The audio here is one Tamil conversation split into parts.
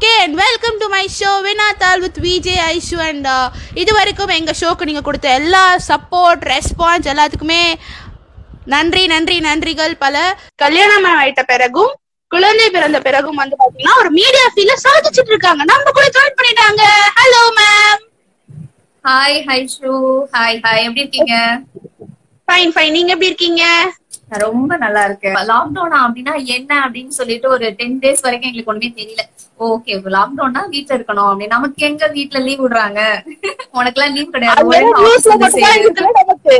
Okay and welcome to my show வினாத்தால் வித் விஜய் ஐஷு அண்ட் இது வரைக்கும் எங்கள் ஷோக்கு நீங்கள் கொடுத்த எல்லா சப்போர்ட் ரெஸ்பான்ஸ் எல்லாத்துக்குமே நன்றி நன்றி நன்றிகள் பல கல்யாணம் ஆயிட்ட பிறகும் குழந்தை பிறந்த பிறகும் வந்து பாத்தீங்கன்னா ஒரு மீடியா ஃபீல்ட்ல சாதிச்சிட்டு இருக்காங்க நம்ம கூட ஜாயின் பண்ணிட்டாங்க ஹலோ மேம் ஹாய் ஹாய் ஷூ ஹாய் ஹாய் எப்படி இருக்கீங்க ஃபைன் ஃபைன் நீங்க எப்படி இருக்கீங்க நான் ரொம்ப நல்லா இருக்கேன் லாக்டவுன் அப்படின்னா என்ன அப்படின்னு சொல்லிட்டு ஒரு டென் டேஸ் வரைக்கும் எங்களுக்கு ஒண்ணுமே தெரியல ஓகே லாக்டவுன்னா வீட்ல இருக்கணும் அப்படின்னு நமக்கு எங்க வீட்ல லீவ் விடுறாங்க உனக்கு எல்லாம் லீவ் கிடையாது ஒரே office வந்து சேரு.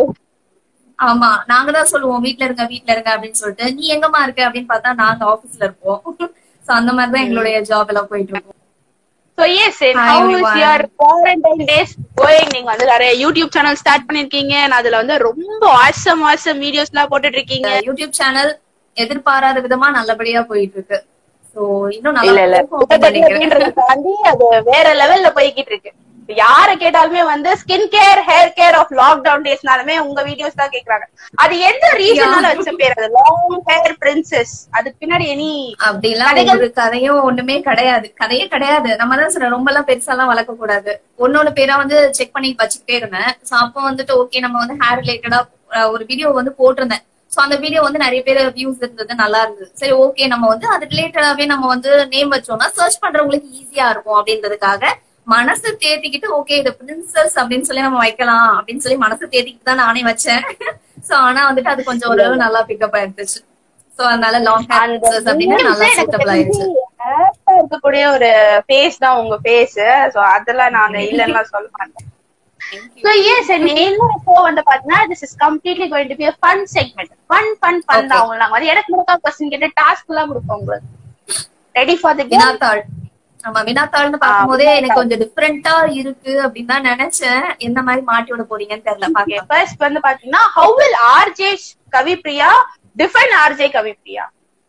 ஆமா நாங்க தான் சொல்லுவோம் வீட்ல இருங்க வீட்ல இருங்க அப்படின்னு சொல்லிட்டு நீ எங்கம்மா இருக்க அப்படின்னு பார்த்தா நாங்க ஆபீஸ்ல இருப்போம் சோ அந்த மாதிரி தான் எங்களுடைய ஜாப் எல்லாம் போயிட்டு இருக்கும் So yes, and Hi, how is everyone. your quarantine days going? நீங்க வந்து நிறைய யூடியூப் சேனல் ஸ்டார்ட் பண்ணிருக்கீங்க and அதுல வந்து ரொம்ப awesome awesome வீடியோஸ் எல்லாம் போட்டுட்டு இருக்கீங்க யூடியூப் சேனல் எதிர்பாராத விதமா நல்லபடியா போயிட்டு இருக்கு சோ இன்னும் இல்ல இல்ல நல்லா போகும் அப்படின்னு நினைக்கிறேன் அப்படின்றத தாண்டி அது வேற லெவல்ல போய்கிட்டு இருக்கு யார கேட்டாலுமே வந்து skin care hair care of lockdown டேஸ்னாலுமே உங்க வீடியோஸ் தான் கேக்குறாங்க அது எந்த ரீசனால வச்ச பேர் அது லாங் ஹேர் பிரின்சஸ் அதுக்கு பின்னாடி எனி அப்படிலாம் ஒரு கதையும் ஒண்ணுமே கிடையாது கதையே கிடையாது நம்ம தான் சொல்ற ரொம்ப எல்லாம் பெருசா எல்லாம் வளர்க்க கூடாது ஒன்னொன்னு பேரா வந்து செக் பண்ணி வச்சுக்கிட்டே இருந்தேன் சோ அப்போ வந்துட்டு ஓகே நம்ம வந்து ஹேர் ரிலேட்டடா ஒரு வீடியோ வந்து போட்டிருந்தேன் சோ அந்த வீடியோ வந்து நிறைய பேர் வியூஸ் இருந்தது நல்லா இருந்தது சரி ஓகே நம்ம வந்து அது ரிலேட்டடாவே நம்ம வந்து நேம் வச்சோம்னா சர்ச் பண்றவங்களுக்கு ஈஸியா இருக்கும் அப்படின்றதுக்காக மனசு தேத்திக்கிட்டு ஓகே இது பிரின்சஸ் அப்படின்னு சொல்லி நம்ம வைக்கலாம் அப்படின்னு சொல்லி மனசு தேத்திக்கிட்டு தான் நானே வச்சேன் சோ ஆனா வந்துட்டு அது கொஞ்சம் ஓரளவு நல்லா பிக்கப் ஆயிருந்துச்சு சோ அதனால லாங் ஹேர் பிரின்சஸ் அப்படின்னு நல்லா சூட்டபிள் ஆயிருச்சு ஆப்பா இருக்கக்கூடிய ஒரு ஃபேஸ் தான் உங்க ஃபேஸ் சோ அதெல்லாம் நான் இல்லன்னா சொல்ல மாட்டேன் So yes, and இன்னொரு ஷோ வந்து பாத்தீங்கன்னா this is completely going to be a fun segment. Fun, fun, fun தான் உங்களுக்கு நாங்க வந்து எனக்கு முழுக்கா கொஸ்டின் கேட்டு டாஸ்க் எல்லாம் கொடுப்போம் உங்களுக்கு ரெடி ஃபார் தி கேம் வினாத்தாள் ஆமா வினாத்தாள்னு பார்க்கும்போதே எனக்கு கொஞ்சம் டிஃப்ரெண்டா இருக்கு அப்படின்னு தான் நினைச்சேன் எந்த மாதிரி மாட்டி விட போறீங்கன்னு தெரியல பாக்கலாம் ஃபர்ஸ்ட் வந்து பாத்தீங்கன்னா how will RJ Kavipriya define RJ Kavipriya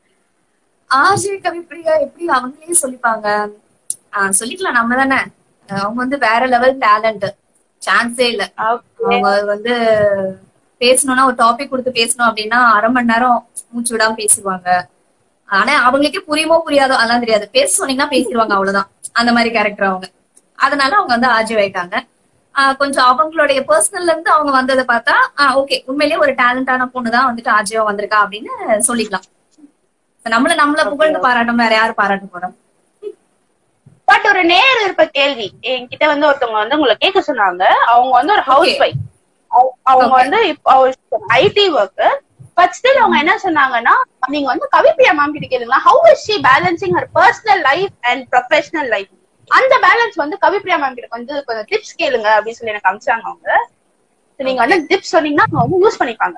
RJ Kavipriya எப்படி அவங்களே சொல்லிப்பாங்க ஆஹ் சொல்லிக்கலாம் நம்ம தானே அவங்க வந்து வேற லெவல் டேலண்ட் சான்ஸே இல்ல அவங்க வந்து பேசணும்னா ஒரு டாபிக் கொடுத்து பேசணும் அப்படின்னா அரை மணி நேரம் மூச்சு விடாம பேசுவாங்க ஆனா அவங்களுக்கே புரியுமோ புரியாதோ அதெல்லாம் தெரியாது பேச சொன்னீங்கன்னா பேசிடுவாங்க அவ்வளவுதான் அந்த மாதிரி கேரக்டர் அவங்க அதனால அவங்க வந்து ஆஜி ஆயிட்டாங்க ஆஹ் கொஞ்சம் அவங்களுடைய பர்சனல்ல இருந்து அவங்க வந்ததை பார்த்தா ஓகே உண்மையிலேயே ஒரு டேலண்டான பொண்ணு தான் வந்துட்டு ஆஜியா வந்திருக்கா அப்படின்னு சொல்லிக்கலாம் நம்மள நம்மள புகழ்ந்து பாராட்டம் வேற யாரு பாராட்ட போறோம் பட் ஒரு நேர் இருப்ப கேள்வி என்கிட்ட வந்து ஒருத்தவங்க வந்து உங்களை கேட்க சொன்னாங்க அவங்க வந்து ஒரு ஹவுஸ் Okay. ஒய்ஃப் அவங்க Okay. வந்து ஐடி ஒர்க் பட் ஸ்டில் அவங்க என்ன சொன்னாங்கன்னா நீங்க வந்து கவிப்பிரியா மேம் கிட்ட கேளுங்களா how is she balancing her personal life and professional life அந்த பேலன்ஸ் வந்து கவிப்பிரியா மேம் கிட்ட வந்து கொஞ்சம் டிப்ஸ் கேளுங்க அப்படின்னு சொல்லி எனக்கு அமிச்சாங்க அவங்க So நீங்க வந்து டிப்ஸ் சொன்னீங்கன்னா அவங்க வந்து யூஸ் பண்ணிப்பாங்க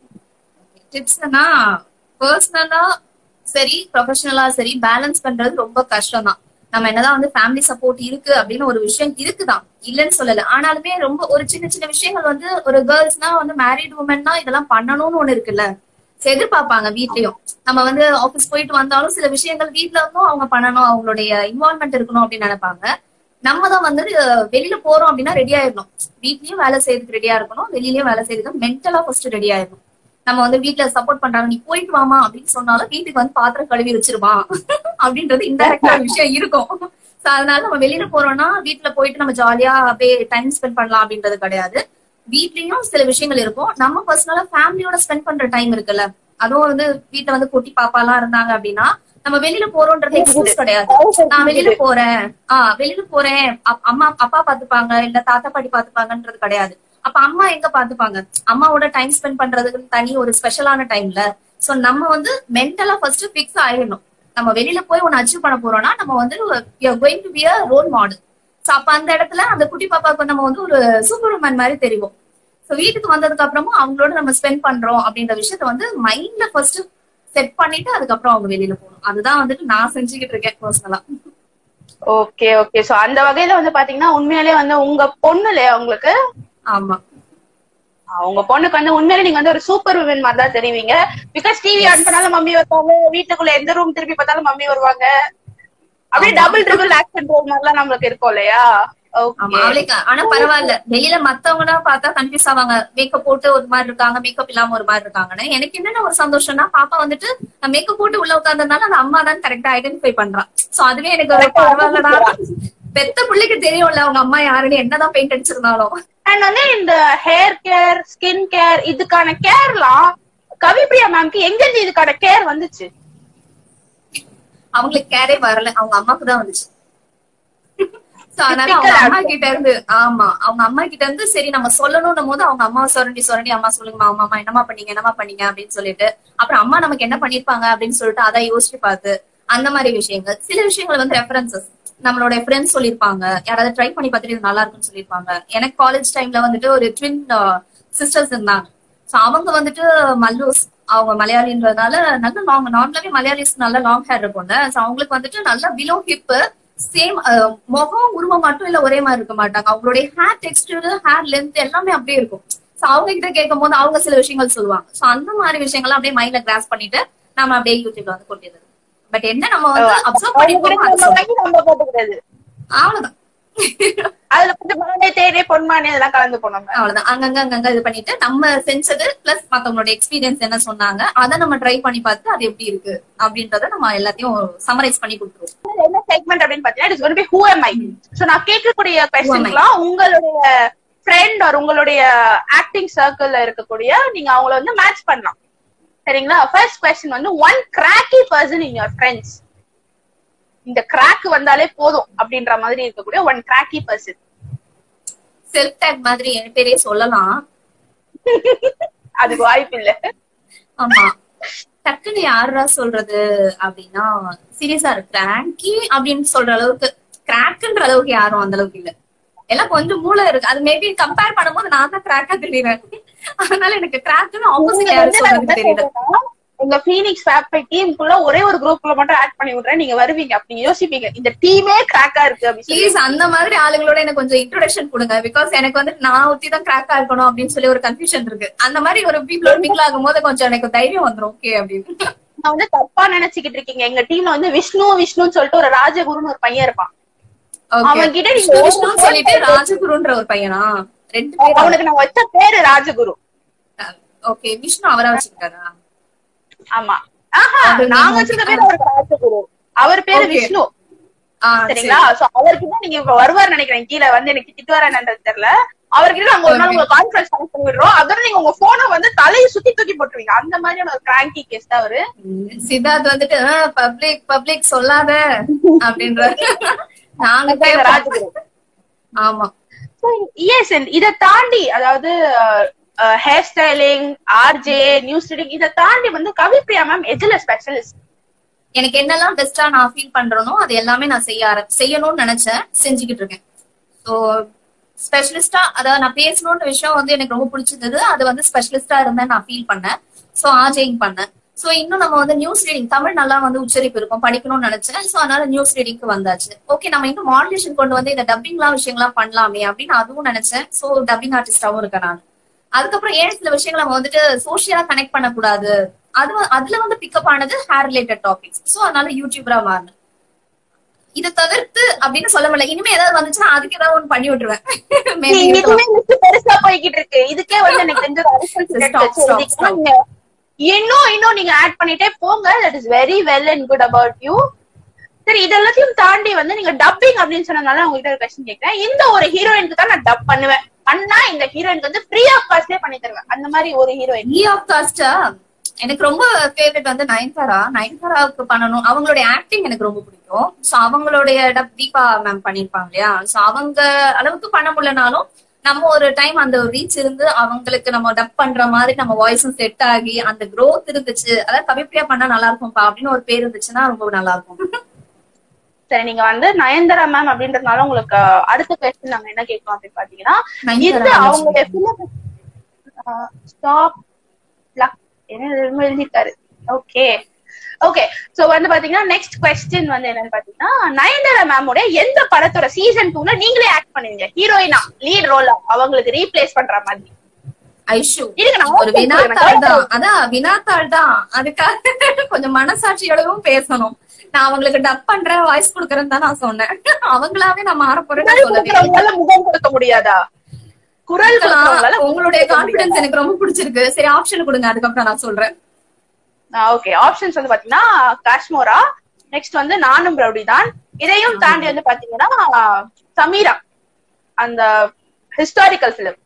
டிப்ஸ்னா பர்சனலா சரி ப்ரொஃபஷனலா சரி பேலன்ஸ் பண்றது ரொம்ப கஷ்டம் தான் நம்ம என்னதான் வந்து ஃபேமிலி சப்போர்ட் இருக்கு அப்படின்னு ஒரு விஷயம் இருக்குதான் இல்லைன்னு சொல்லல ஆனாலுமே ரொம்ப ஒரு சின்ன சின்ன விஷயங்கள் வந்து ஒரு கேர்ள்ஸ்னா வந்து மேரிட் உமன்னா இதெல்லாம் பண்ணணும்னு ஒண்ணு இருக்குல்ல சரி, எதிர்பார்ப்பாங்க வீட்லயும் நம்ம வந்து ஆபீஸ் போயிட்டு வந்தாலும் சில விஷயங்கள் வீட்ல இருந்தும் அவங்க பண்ணணும் அவங்களுடைய இன்வால்மெண்ட் இருக்கணும் அப்படின்னு நினைப்பாங்க நம்ம தான் வந்து அஹ், வெளியில போறோம் அப்படின்னா ரெடி ஆயிடணும் வீட்லயும் வேலை செய்யறதுக்கு ரெடியா இருக்கணும் வெளியிலயும் வேலை செய்யறதுக்கு மென்டலா ஃபர்ஸ்ட் ரெடி ஆயிடணும் நம்ம வந்து வீட்ல சப்போர்ட் பண்றாங்க நீ போயிட்டு வாமா அப்படின்னு சொன்னாலும் வீட்டுக்கு வந்து பாத்திரம் கழுவி வச்சிருமா அப்படின்றது இன்டெரக்டா விஷயம் இருக்கும் சோ அதனால நம்ம வெளியில போறோம்னா வீட்ல போயிட்டு நம்ம ஜாலியா அப்படியே டைம் ஸ்பெண்ட் பண்ணலாம் அப்படின்றது கிடையாது வீட்லயும் சில விஷயங்கள் இருக்கும் நம்ம பர்சனலா ஃபேமிலியோட ஸ்பெண்ட் பண்ற டைம் இருக்குல்ல அதுவும் வந்து வீட்ல வந்து குட்டி பாப்பா எல்லாம் இருந்தாங்க அப்படின்னா நம்ம வெளியில போறோம்ன்றது எக்ஸ்கியூஸ் கிடையாது நான் வெளியில போறேன் ஆஹ் வெளியில போறேன் அப்- அம்மா அப்பா பாத்துப்பாங்க இல்ல தாத்தா பாட்டி பாத்துப்பாங்கன்றது கிடையாது அப்ப அம்மா எங்க பாத்துப்பாங்க அம்மாவோட டைம் ஸ்பெண்ட் பண்றதுக்கு தனி ஒரு ஸ்பெஷலான டைம்ல சோ நம்ம வந்து மென்டலா ஃபர்ஸ்ட் பிக்ஸ் ஆயிடணும் நம்ம வெளியில போய் ஒன்னு அச்சீவ் பண்ண போறோம்னா நம்ம வந்து going to be a role model so அப்ப அந்த இடத்துல அந்த குட்டி பாப்பாவுக்கு நம்ம வந்து ஒரு சூப்பர் உமன் மாதிரி தெரியும் சோ வீட்டுக்கு வந்ததுக்கு அப்புறமும் அவங்களோட நம்ம ஸ்பெண்ட் பண்றோம் அப்படின்ற விஷயத்த வந்து மைண்ட்ல ஃபர்ஸ்ட் செட் பண்ணிட்டு அதுக்கப்புறம் அவங்க வெளியில போகணும் அதுதான் வந்துட்டு நான் செஞ்சுக்கிட்டு இருக்கேன் பர்சனலா ஓகே ஓகே சோ அந்த வகையில வந்து பாத்தீங்கன்னா உண்மையிலேயே வந்து உங்க பொண்ணு இல்லையா உங்களுக்கு ஆமா உங்க பொண்ணுக்கு வந்து உண்மையிலே நீங்க வந்து ஒரு சூப்பர் உமன் மாதிரி தான் தெரிவிங்க பிகாஸ் டிவி ஆன் பண்ணாலும் மம்மி வருவாங்க வீட்டுக்குள்ள எந்த ரூம் திருப்பி பார்த்தாலும் மம்மி வருவாங்க அப்படியே டபுள் ட்ரிபிள் ஆக்சன் ரோல் மாதிரிலாம் நம்மளுக்கு இருக்கும் இல்லையா ஆமா ஓகே அவளுக்கு ஆனா பரவாயில்ல வெளியில மத்தவங்கன்னா பார்த்தா கன்ஃபியூஸ் ஆவாங்க மேக்கப் போட்டு ஒரு மாதிரி இருக்காங்க மேக்கப் இல்லாம ஒரு மாதிரி இருக்காங்கன்னு எனக்கு என்னென்ன ஒரு சந்தோஷம்னா பாப்பா வந்துட்டு மேக்கப் போட்டு உள்ள உட்கார்ந்ததுனால அந்த அம்மா தான் கரெக்டா ஐடென்டிஃபை பண்றான் சோ அதுவே எனக்கு ஒரு பரவாயில்லடா பெத்த பிள்ளைக்கு தெரியும்ல அவங்க அம்மா யாருன்னு என்னதான் பெயிண்ட் அடிச்சிருந்தாலும் அண்ட் வந்து இந்த ஹேர் கேர் ஸ்கின் கேர் இதுக்கான கேர்லாம் கவிப்ரியா மேம்க்கு எங்க இருந்து இதுக்கான கேர் வந்துச்சு அவங்களுக்கு கேரே வரல அவங்க அம்மாக்கு தான் வந்துச்சு So, அதனால அவங்க அம்மா கிட்ட இருந்து ஆமா அவங்க அம்மா கிட்ட இருந்து சரி நம்ம சொல்லணும்னும் போது அவங்க அம்மா சுரண்டி சுரண்டி அம்மா சொல்லுங்கம்மா அம்மா அம்மா என்னமா பண்ணீங்க என்னமா பண்ணீங்க அப்படின்னு சொல்லிட்டு அப்புறம் அம்மா நமக்கு என்ன பண்ணிருப்பாங்க அப்படின்னு சொல்லிட்டு அதை யோசிச்சு பார்த்து அந்த மாதிரி விஷயங்கள் சில விஷயங்கள் வந்து ரெஃபரன்சஸ் நம்மளோட ஃப்ரெண்ட்ஸ் சொல்லிருப்பாங்க யாராவது ட்ரை பண்ணி பார்த்துட்டு இது நல்லா இருக்குன்னு சொல்லிருப்பாங்க எனக்கு காலேஜ் டைம்ல வந்துட்டு ஒரு ட்வின் சிஸ்டர்ஸ் இருந்தாங்க சோ அவங்க வந்துட்டு மல்லூஸ் அவங்க மலையாளின்றதுனால நல்ல லாங் நார்மலாவே மலையாளிஸ் நல்ல லாங் ஹேர் இருக்கும்ல சோ அவங்களுக்கு வந்துட்டு நல்ல பிலோ ஹிப் சேம் முகம் உருவம் மட்டும் இல்ல ஒரே மாதிரி இருக்க மாட்டாங்க அவங்களுடைய ஹேர் டெக்ஸ்டர் ஹேர் லென்த் எல்லாமே அப்படியே இருக்கும் சோ அவங்க கிட்ட கேட்கும் போது அவங்க சில விஷயங்கள் சொல்லுவாங்க சோ அந்த மாதிரி விஷயங்கள் அப்படியே மைண்ட்ல கிராஸ் பண்ணிட்டு நம்ம அப்படியே யூடியூப்ல வந்து கொட்டிடுறது பட் என்ன நம்ம வந்து அப்சர்வ் பண்ணிப்போம் அது சொல்றோம். நம்ம போட்டுக்கிறது அவ்வளவுதான் அதுல கொஞ்சம் மானே தேனே பொன்மானே இதெல்லாம் கலந்து போனோம் அவ்வளவுதான் அங்கங்க அங்கங்க இது பண்ணிட்டு நம்ம செஞ்சது பிளஸ் மத்தவங்களோட எக்ஸ்பீரியன்ஸ் என்ன சொன்னாங்க அதை நம்ம ட்ரை பண்ணி பார்த்து அது எப்படி இருக்கு அப்படின்றத நம்ம எல்லாத்தையும் சமரைஸ் பண்ணி கொடுத்துருவோம் என்ன செக்மெண்ட் அப்படின்னு பாத்தீங்கன்னா it's gonna be who am I so நான் கேட்கக்கூடிய கொஸ்டின்ஸ்லாம் உங்களுடைய ஃப்ரெண்ட் ஆர் உங்களுடைய ஆக்டிங் சர்க்கிள்ல இருக்கக்கூடிய நீங்க அவங்கள வந்து மேட்ச் பண்ணலாம் சரிங்களா ஃபர்ஸ்ட் கொஸ்டின் வந்து one cracky person in your friends இந்த கிராக் வந்தாலே போதும் அப்படின்ற மாதிரி இருக்கக்கூடிய one cracky person self tag மாதிரி என் பேரே சொல்லலாம் அதுக்கு வாய்ப்பு இல்ல ஆமா டக்குன்னு யாரா சொல்றது அப்படின்னா சீரியஸா இருக்கு கிராங்கி அப்படின்னு சொல்ற அளவுக்கு கிராக்குன்ற அளவுக்கு யாரும் அந்த அளவுக்கு இல்ல எல்லாம் கொஞ்சம் மூளை இருக்கு அது மேபி கம்பேர் பண்ணும்போது நான் தான் கிராக்கா தெரியுறேன் அதனால எனக்கு கிராக்குன்னு ஆப்போசிட் யாரும் சொல்றதுக்கு தெரியல உங்க பீனிக்ஸ் ஃபேக்டரி டீமுக்குள்ள ஒரே ஒரு குரூப்ல மட்டும் ஆட் பண்ணி விடுறேன் நீங்க வருவீங்க அப்படி யோசிப்பீங்க இந்த டீமே கிராக்கா இருக்கு அப்படின்னு சொல்லி. ப்ளீஸ் அந்த மாதிரி ஆளுங்களோட எனக்கு கொஞ்சம் இன்ட்ரோடக்ஷன் கொடுங்க பிகாஸ் எனக்கு வந்து நான் ஒத்தி தான் கிராக்கா இருக்கணும் அப்படின்னு சொல்லி ஒரு கன்ஃபியூஷன் இருக்கு அந்த மாதிரி ஒரு பீப்புளோட மிங்கிள் ஆகும் போது கொஞ்சம் எனக்கு தைரியம் வந்துரும் ஓகே அப்படின்னு நான் வந்து தப்பா நினைச்சுக்கிட்டு இருக்கீங்க எங்க டீம்ல வந்து விஷ்ணு விஷ்ணுன்னு சொல்லிட்டு ஒரு ராஜகுருன்னு ஒரு பையன் இருப்பான் Okay. அவன் கிட்ட நீங்க விஷ்ணு விஷ்ணுன்னு சொல்லிட்டு ராஜகுருன்ற ஒரு பையனா ரெண்டு பேரும் அவனுக்கு நான் வச்ச பேரு ராஜகுரு ஓகே விஷ்ணு அவரா வச்சிருக்காரா ஆமா ஆஹா அது நாங்க நீங்க வச்சிருக்க பேரு அவருக்கு ராஜகுரு அவர் பேரு Okay. விஷ்ணு ஆ, சரி. சரிங்களா சோ அவர்கிட்ட நீங்க இப்ப வருவார் நினைக்கிறேன் கீழே வந்து எனக்கு திட்டுவாரான்றது தெரியல அவர்கிட்ட நாங்க ஒரு நாள் Okay. உங்க கான்ஃபரன்ஸ் கனெக்ட் பண்ணி விடுறோம் அதோட நீங்க உங்க போனை வந்து தலையை சுத்தி தூக்கி போட்டுருவீங்க அந்த மாதிரியான ஒரு கிராங்கி கேஸ் தான் அவரு சித்தார்த் வந்துட்டு பப்ளிக் பப்ளிக் சொல்லாத அப்படின்ற நாங்க அதான் கேட்போம். ராஜகுரு ஆமா எஸ் இத தாண்டி அதாவது hair styling RJ news reading இத தாண்டி வந்து கவிப்ரியா மேம் எதுல ஸ்பெஷலிஸ்ட் எனக்கு என்னெல்லாம் பெஸ்டா நான் ஃபீல் பண்றேனோ அது எல்லாமே நான் செய்ய ஆர செய்யணும்னு நினைச்சேன் செஞ்சுக்கிட்டு இருக்கேன் ஸோ ஸ்பெஷலிஸ்டா அதாவது நான் பேசணும்ன்ற விஷயம் வந்து எனக்கு ரொம்ப பிடிச்சிருந்தது அது வந்து ஸ்பெஷலிஸ்டா இருந்தேன் நான் ஃபீல் பண்ணேன் ஸோ ஆஜைங் பண்ணேன் ஸோ இன்னும் நம்ம வந்து நியூஸ் ரீடிங் தமிழ் நல்லா வந்து உச்சரிப்பு இருக்கும் படிக்கணும்னு நினைச்சேன் ஸோ அதனால நியூஸ் ரீடிங்க்கு வந்தாச்சு ஓகே நம்ம இன்னும் மாடுலேஷன் கொண்டு வந்து இந்த டப்பிங்லாம் விஷயங்கள்லாம் பண்ணலாமே அப்படின்னு அதுவும் நினைச்சேன் ஸோ டப்பிங் ஆர்டிஸ்டாவும் இருக்கேன் நான் அதுக்கப்புறம் ஏன் சில விஷயங்களை நம்ம வந்துட்டு சோஷியலா கனெக்ட் பண்ணக்கூடாது அது வ- அதுல வந்து பிக்கப் ஆனது ஹேர் ரிலேட்டட் டாபிக்ஸ் சோ அதனால யூடியூபரா மாறினேன் இதை தவிர்த்து அப்படின்னு சொல்ல முடியல இனிமே ஏதாவது வந்துச்சுன்னா அதுக்கு ஏதாவது ஒண்ணு பண்ணி விட்டுருவேன் Maybe இதுவே இருக்கலாம். list பெருசா போய்கிட்டு இருக்கு இதுக்கே வந்து எனக்கு தெரிஞ்ச ஒரு additional credit Stop, வச்சு stop, எழுதிக்கலாம். நீங்க இன்னும் இன்னும் நீங்க ஆட் பண்ணிட்டே போங்க that is very well and good about you சரி இதெல்லாத்தையும் தாண்டி வந்து நீங்க டப்பிங் அப்படின்னு சொன்னதுனால உங்ககிட்ட ஒரு கொஸ்டின் கேட்கிறேன் இந்த ஒரு ஹீரோயினுக்கு தான் நான் டப் பண்ணுவேன் பண்ணா இந்த ஹீரோயினுக்கு வந்து ஃப்ரீ ஆஃப் காஸ்ட்லயே பண்ணி தருவேன் அந்த மாதிரி ஒரு ஹீரோயின் ஈ ஆஃப் காஸ்டா எனக்கு ரொம்ப ஃபேவரட் வந்து நயன்தாரா நயன்தாராவுக்கு பண்ணணும் அவங்களுடைய ஆக்டிங் எனக்கு ரொம்ப பிடிக்கும் சோ அவங்களுடைய டப் தீபா மேம் பண்ணிருப்பாங்க இல்லையா சோ அவங்க அளவுக்கு பண்ண முடியலனாலும் நம்ம ஒரு டைம் அந்த ரீச் இருந்து அவங்களுக்கு நம்ம டப் பண்ற மாதிரி நம்ம வாய்ஸும் செட் ஆகி அந்த growth இருந்துச்சு அதாவது கவிப்பிரியா பண்ணா நல்லா இருக்கும்பா அப்படின்னு ஒரு பேர் இருந்துச்சுன்னா ரொம்ப நல்லா இருக்கும் சரி நீங்க வந்து நயன்தாரா மேம் அப்படின்றதுனால உங்களுக்கு அஹ், அடுத்த கொஸ்டின் நாங்க என்ன கேட்கலாம் அப்படின்னு பாத்தீங்கன்னா இது நயன்தாரா அவங்களுடைய ஸ்டாப் என்ன எழுதிருக்காரு ஓகே ஓகே சோ வந்து பாத்தீங்கன்னா நெக்ஸ்ட் கொஸ்டின் வந்து என்னன்னு பாத்தீங்கன்னா நயன்தாரா மேமோட எந்த படத்தோட சீசன் டூல நீங்களே ஆக்ட் பண்ணுவீங்க ஹீரோயினா லீட் ரோலா அவங்களுக்கு ரீப்ளேஸ் பண்ற மாதிரி ஐஷு இருங்க, நான் ஒரு options சொல்றேன். வினாத்தாள் தான் அதான் வினாத்தாள் தான் அதுக்காக கொஞ்சம் மனசாட்சியோடவும் பேசணும் நான் அவங்களுக்கு டப் பண்றேன் வாய்ஸ் கொடுக்கறேன்னு தான் நான் சொன்னேன் அவங்களாவே நான் மாற போறேன்னு குரல் சொல்லவே இல்லை. கொடுக்கறவங்களால முகம் கொடுக்க முடியாதா குரல் கொடுக்கறவங்களால இருக்கலாம். உங்களுடைய கான்பிடன்ஸ் எனக்கு ரொம்ப பிடிச்சிருக்கு சரி ஆப்ஷன் கொடுங்க அதுக்கப்புறம் நான் சொல்றேன் ஓகே ஆப்ஷன்ஸ் வந்து பாத்தீங்கன்னா காஷ்மோரா நெக்ஸ்ட் வந்து நானும் ரவுடி தான் இதையும் தாண்டி வந்து பாத்தீங்கன்னா சமீரா அந்த ஹிஸ்டாரிக்கல் பிலிம்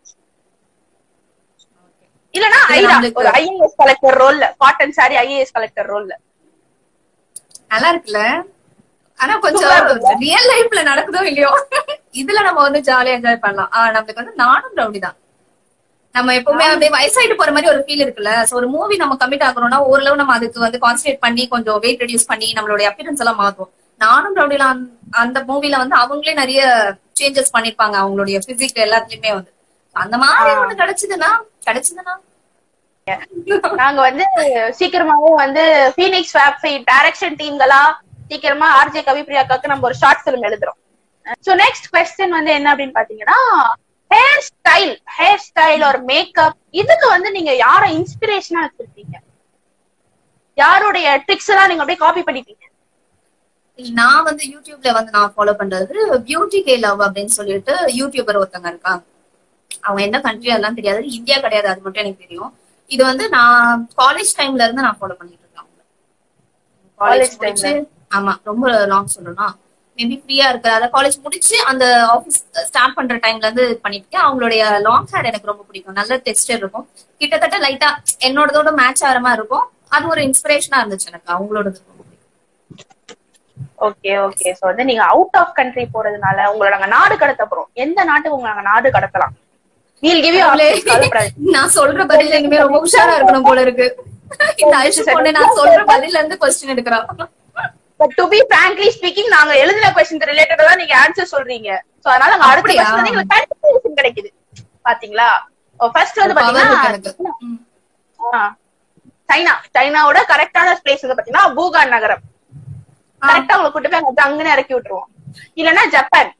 இல்லனா இது ஐரா நம்மளுக்கு- ஒரு ஐஏஎஸ் கலெக்டர் ரோல்ல காட்டன் சாரி ஐஏஎஸ் கலெக்டர் ரோல்ல நல்லா இருக்குல்ல ஆனா கொஞ்சம் ரியல் லைஃப்ல நடக்குதோ இல்லையோ இதுல நம்ம வந்து ஜாலியா என்ஜாய் பண்ணலாம் ஆஹ் நம்மளுக்கு வந்து நானும் ரவுடி தான் நம்ம எப்பவுமே அப்படியே வயசாயிட்டு போற மாதிரி ஒரு ஃபீல் இருக்குல்ல சோ ஒரு மூவி நம்ம கமிட் ஆகுறோம்னா ஓரளவு நம்ம அதுக்கு வந்து கான்சன்ட்ரேட் பண்ணி கொஞ்சம் வெயிட் ரெடியூஸ் பண்ணி நம்மளுடைய அப்பியரன்ஸ் எல்லாம் மாத்தும் நானும் ரவுடில அந்த- அந்த மூவில வந்து அவங்களே நிறைய சேஞ்சஸ் பண்ணிருப்பாங்க அவங்களுடைய பிசிக் எல்லாத்துலயுமே வந்து அந்த மாதிரி ஒண்ணு கிடைச்சதுன்னா கிடைச்சதுன்னா நாங்க வந்து சீக்கிரமாவே வந்து பீனிக்ஸ் ஃபேக்டரி டைரக்ஷன் டீம்களா சீக்கிரமா ஆர்ஜே கவி பிரியாக்காக்கு நம்ம ஒரு ஷார்ட் பிலிம் எழுதுறோம் சோ நெக்ஸ்ட் கொஸ்டின் வந்து என்ன அப்படின்னு பாத்தீங்கன்னா ஹேர் ஸ்டைல் ஹேர் ஸ்டைல் ஒரு மேக்கப் இதுக்கு வந்து நீங்க யார இன்ஸ்பிரேஷனா வச்சிருக்கீங்க யாருடைய ட்ரிக்ஸ் எல்லாம் நீங்க அப்படியே காப்பி பண்ணிட்டீங்க நான் வந்து யூடியூப்ல வந்து நான் ஃபாலோ பண்றது பியூட்டி கே லவ் அப்படின்னு சொல்லிட்டு யூடியூபர் ஒருத்தங்க இருக்காங்க அவங்க என்ன கண்ட்ரி அதெல்லாம் தெரியாது இந்தியா கிடையாது அது மட்டும் எனக்கு தெரியும் இது வந்து நான் காலேஜ் டைம்ல இருந்து நான் ஃபாலோ பண்ணிட்டு இருக்கேன் காலேஜ் College முடிச்சு ஆமா ரொம்ப லாங் சொல்லணும் மேபி ஃப்ரீயா இருக்கு அதாவது காலேஜ் முடிச்சு அந்த ஆபீஸ் ஸ்டார்ட் பண்ற டைம்ல இருந்து பண்ணிட்டு இருக்கேன். அவங்களுடைய லாங் ஹேர் எனக்கு ரொம்ப பிடிக்கும் நல்ல டெக்ஸ்டர் இருக்கும் கிட்டத்தட்ட லைட்டா என்னோடதோட மேட்ச் ஆகிற மாதிரி இருக்கும் அது ஒரு இன்ஸ்பிரேஷனா இருந்துச்சு எனக்கு அவங்களோடது ரொம்ப பிடிக்கும் ஓகே ஓகே சோ வந்து நீங்க அவுட் ஆஃப் கண்ட்ரி போறதுனால உங்களை நாங்க நாடு கடத்த போறோம் எந்த நாட்டுக்கு உங்களை நாங்க நாடு கடத்தலாம் வீல் கிவ் யூ நான் சொல்ற பதில் இனிமே ரொம்ப உஷாரா இருக்கணும் போல இருக்கு இந்த ஐஷு பொண்ணு நான் சொல்ற பதில்ல இருந்து கொஸ்டின் எடுக்கிறா but to be frankly speaking நாங்க எழுதின கொஸ்டின் ரிலேட்டடா தான் நீங்க ஆன்சர் சொல்றீங்க சோ அதனால நாங்க அடுத்த அப்படியா? கொஸ்டின் வந்து எங்களுக்கு கன்ஃபியூஷன் கிடைக்குது பாத்தீங்களா ஃபர்ஸ்ட் வந்து Power இருக்கு பாத்தீங்கன்னா எனக்கு. ம். ஆ, சைனா சைனாவோட கரெக்டான பிளேஸ் வந்து பாத்தீங்கன்னா பூகான் நகரம் கரெக்டா உங்களை கூட்டு போய் அங்க அங்கன்னு இறக்கி விட்டுருவோம் இல்லன்னா ஜப்பான்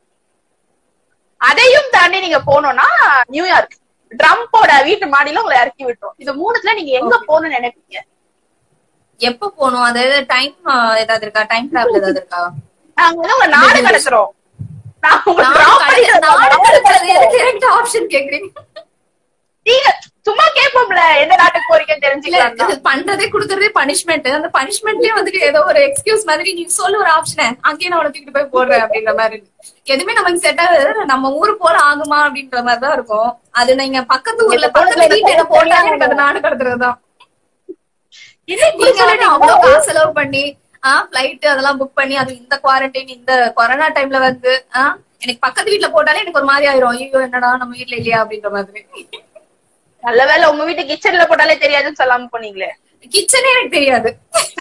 அதையும் தாண்டி நீங்க போனோம்னா நியூயார்க் ட்ரம்போட வீட்டு மாடியில உங்களை இறக்கி விட்டுரும் இது மூணுத்துல நீங்க எங்க போகணும்னு நினைப்பீங்க எப்ப போகணும் அதாவது டைம் ஏதாவது இருக்கா டைம் டிராவல் ஏதாவது இருக்கா நாங்க வந்து உங்களை நாடு கடத்துறோம் நான் உங்களை நாடு drop கடை- பண்ணி- நாடு கடத்துறது எதுக்கு எனக்கு ஆப்ஷன் கேக்குறீங்க நீங்க சும்மா கேட்போம்ல எந்த நாட்டுக்கு போறீங்கன்னு தெரிஞ்சுக்கலாம் இது பண்றதே குடுக்கறதே பனிஷ்மெண்ட் அந்த பனிஷ்மெண்ட்லயே வந்துட்டு ஏதோ ஒரு எக்ஸ்கியூஸ் மாதிரி நீ சொல்லு ஒரு ஆப்ஷன் அங்கேயே நான் உனக்கு தூக்கிட்டு போய் போடுறேன் அப்படின்ற மாதிரி இருக்கு. எதுவுமே நமக்கு செட் ஆகுது நம்ம ஊரு போல ஆகுமா அப்படின்ற மாதிரி தான் இருக்கும் அது நீங்க பக்கத்து ஊர்ல பக்கத்து வீட்டுல போட்டாங்க எனக்கு அது நாடு கடத்துறதுதான் நீங்க வந்து அவ்வளவு காசு செலவு பண்ணி ஆஹ் பிளைட் அதெல்லாம் புக் பண்ணி அது இந்த குவாரண்டைன் இந்த கொரோனா டைம்ல வந்து ஆஹ் எனக்கு பக்கத்து வீட்டுல போட்டாலே எனக்கு ஒரு மாதிரி ஆயிரும் ஐயோ என்னடா நம்ம வீட்ல இல்லையா அப்படின்ற மாதிரி நல்ல வேளை உங்க வீட்டு கிச்சன்ல போட்டாலே தெரியாதுன்னு சொல்லாம போனீங்களே கிச்சனே எனக்கு தெரியாது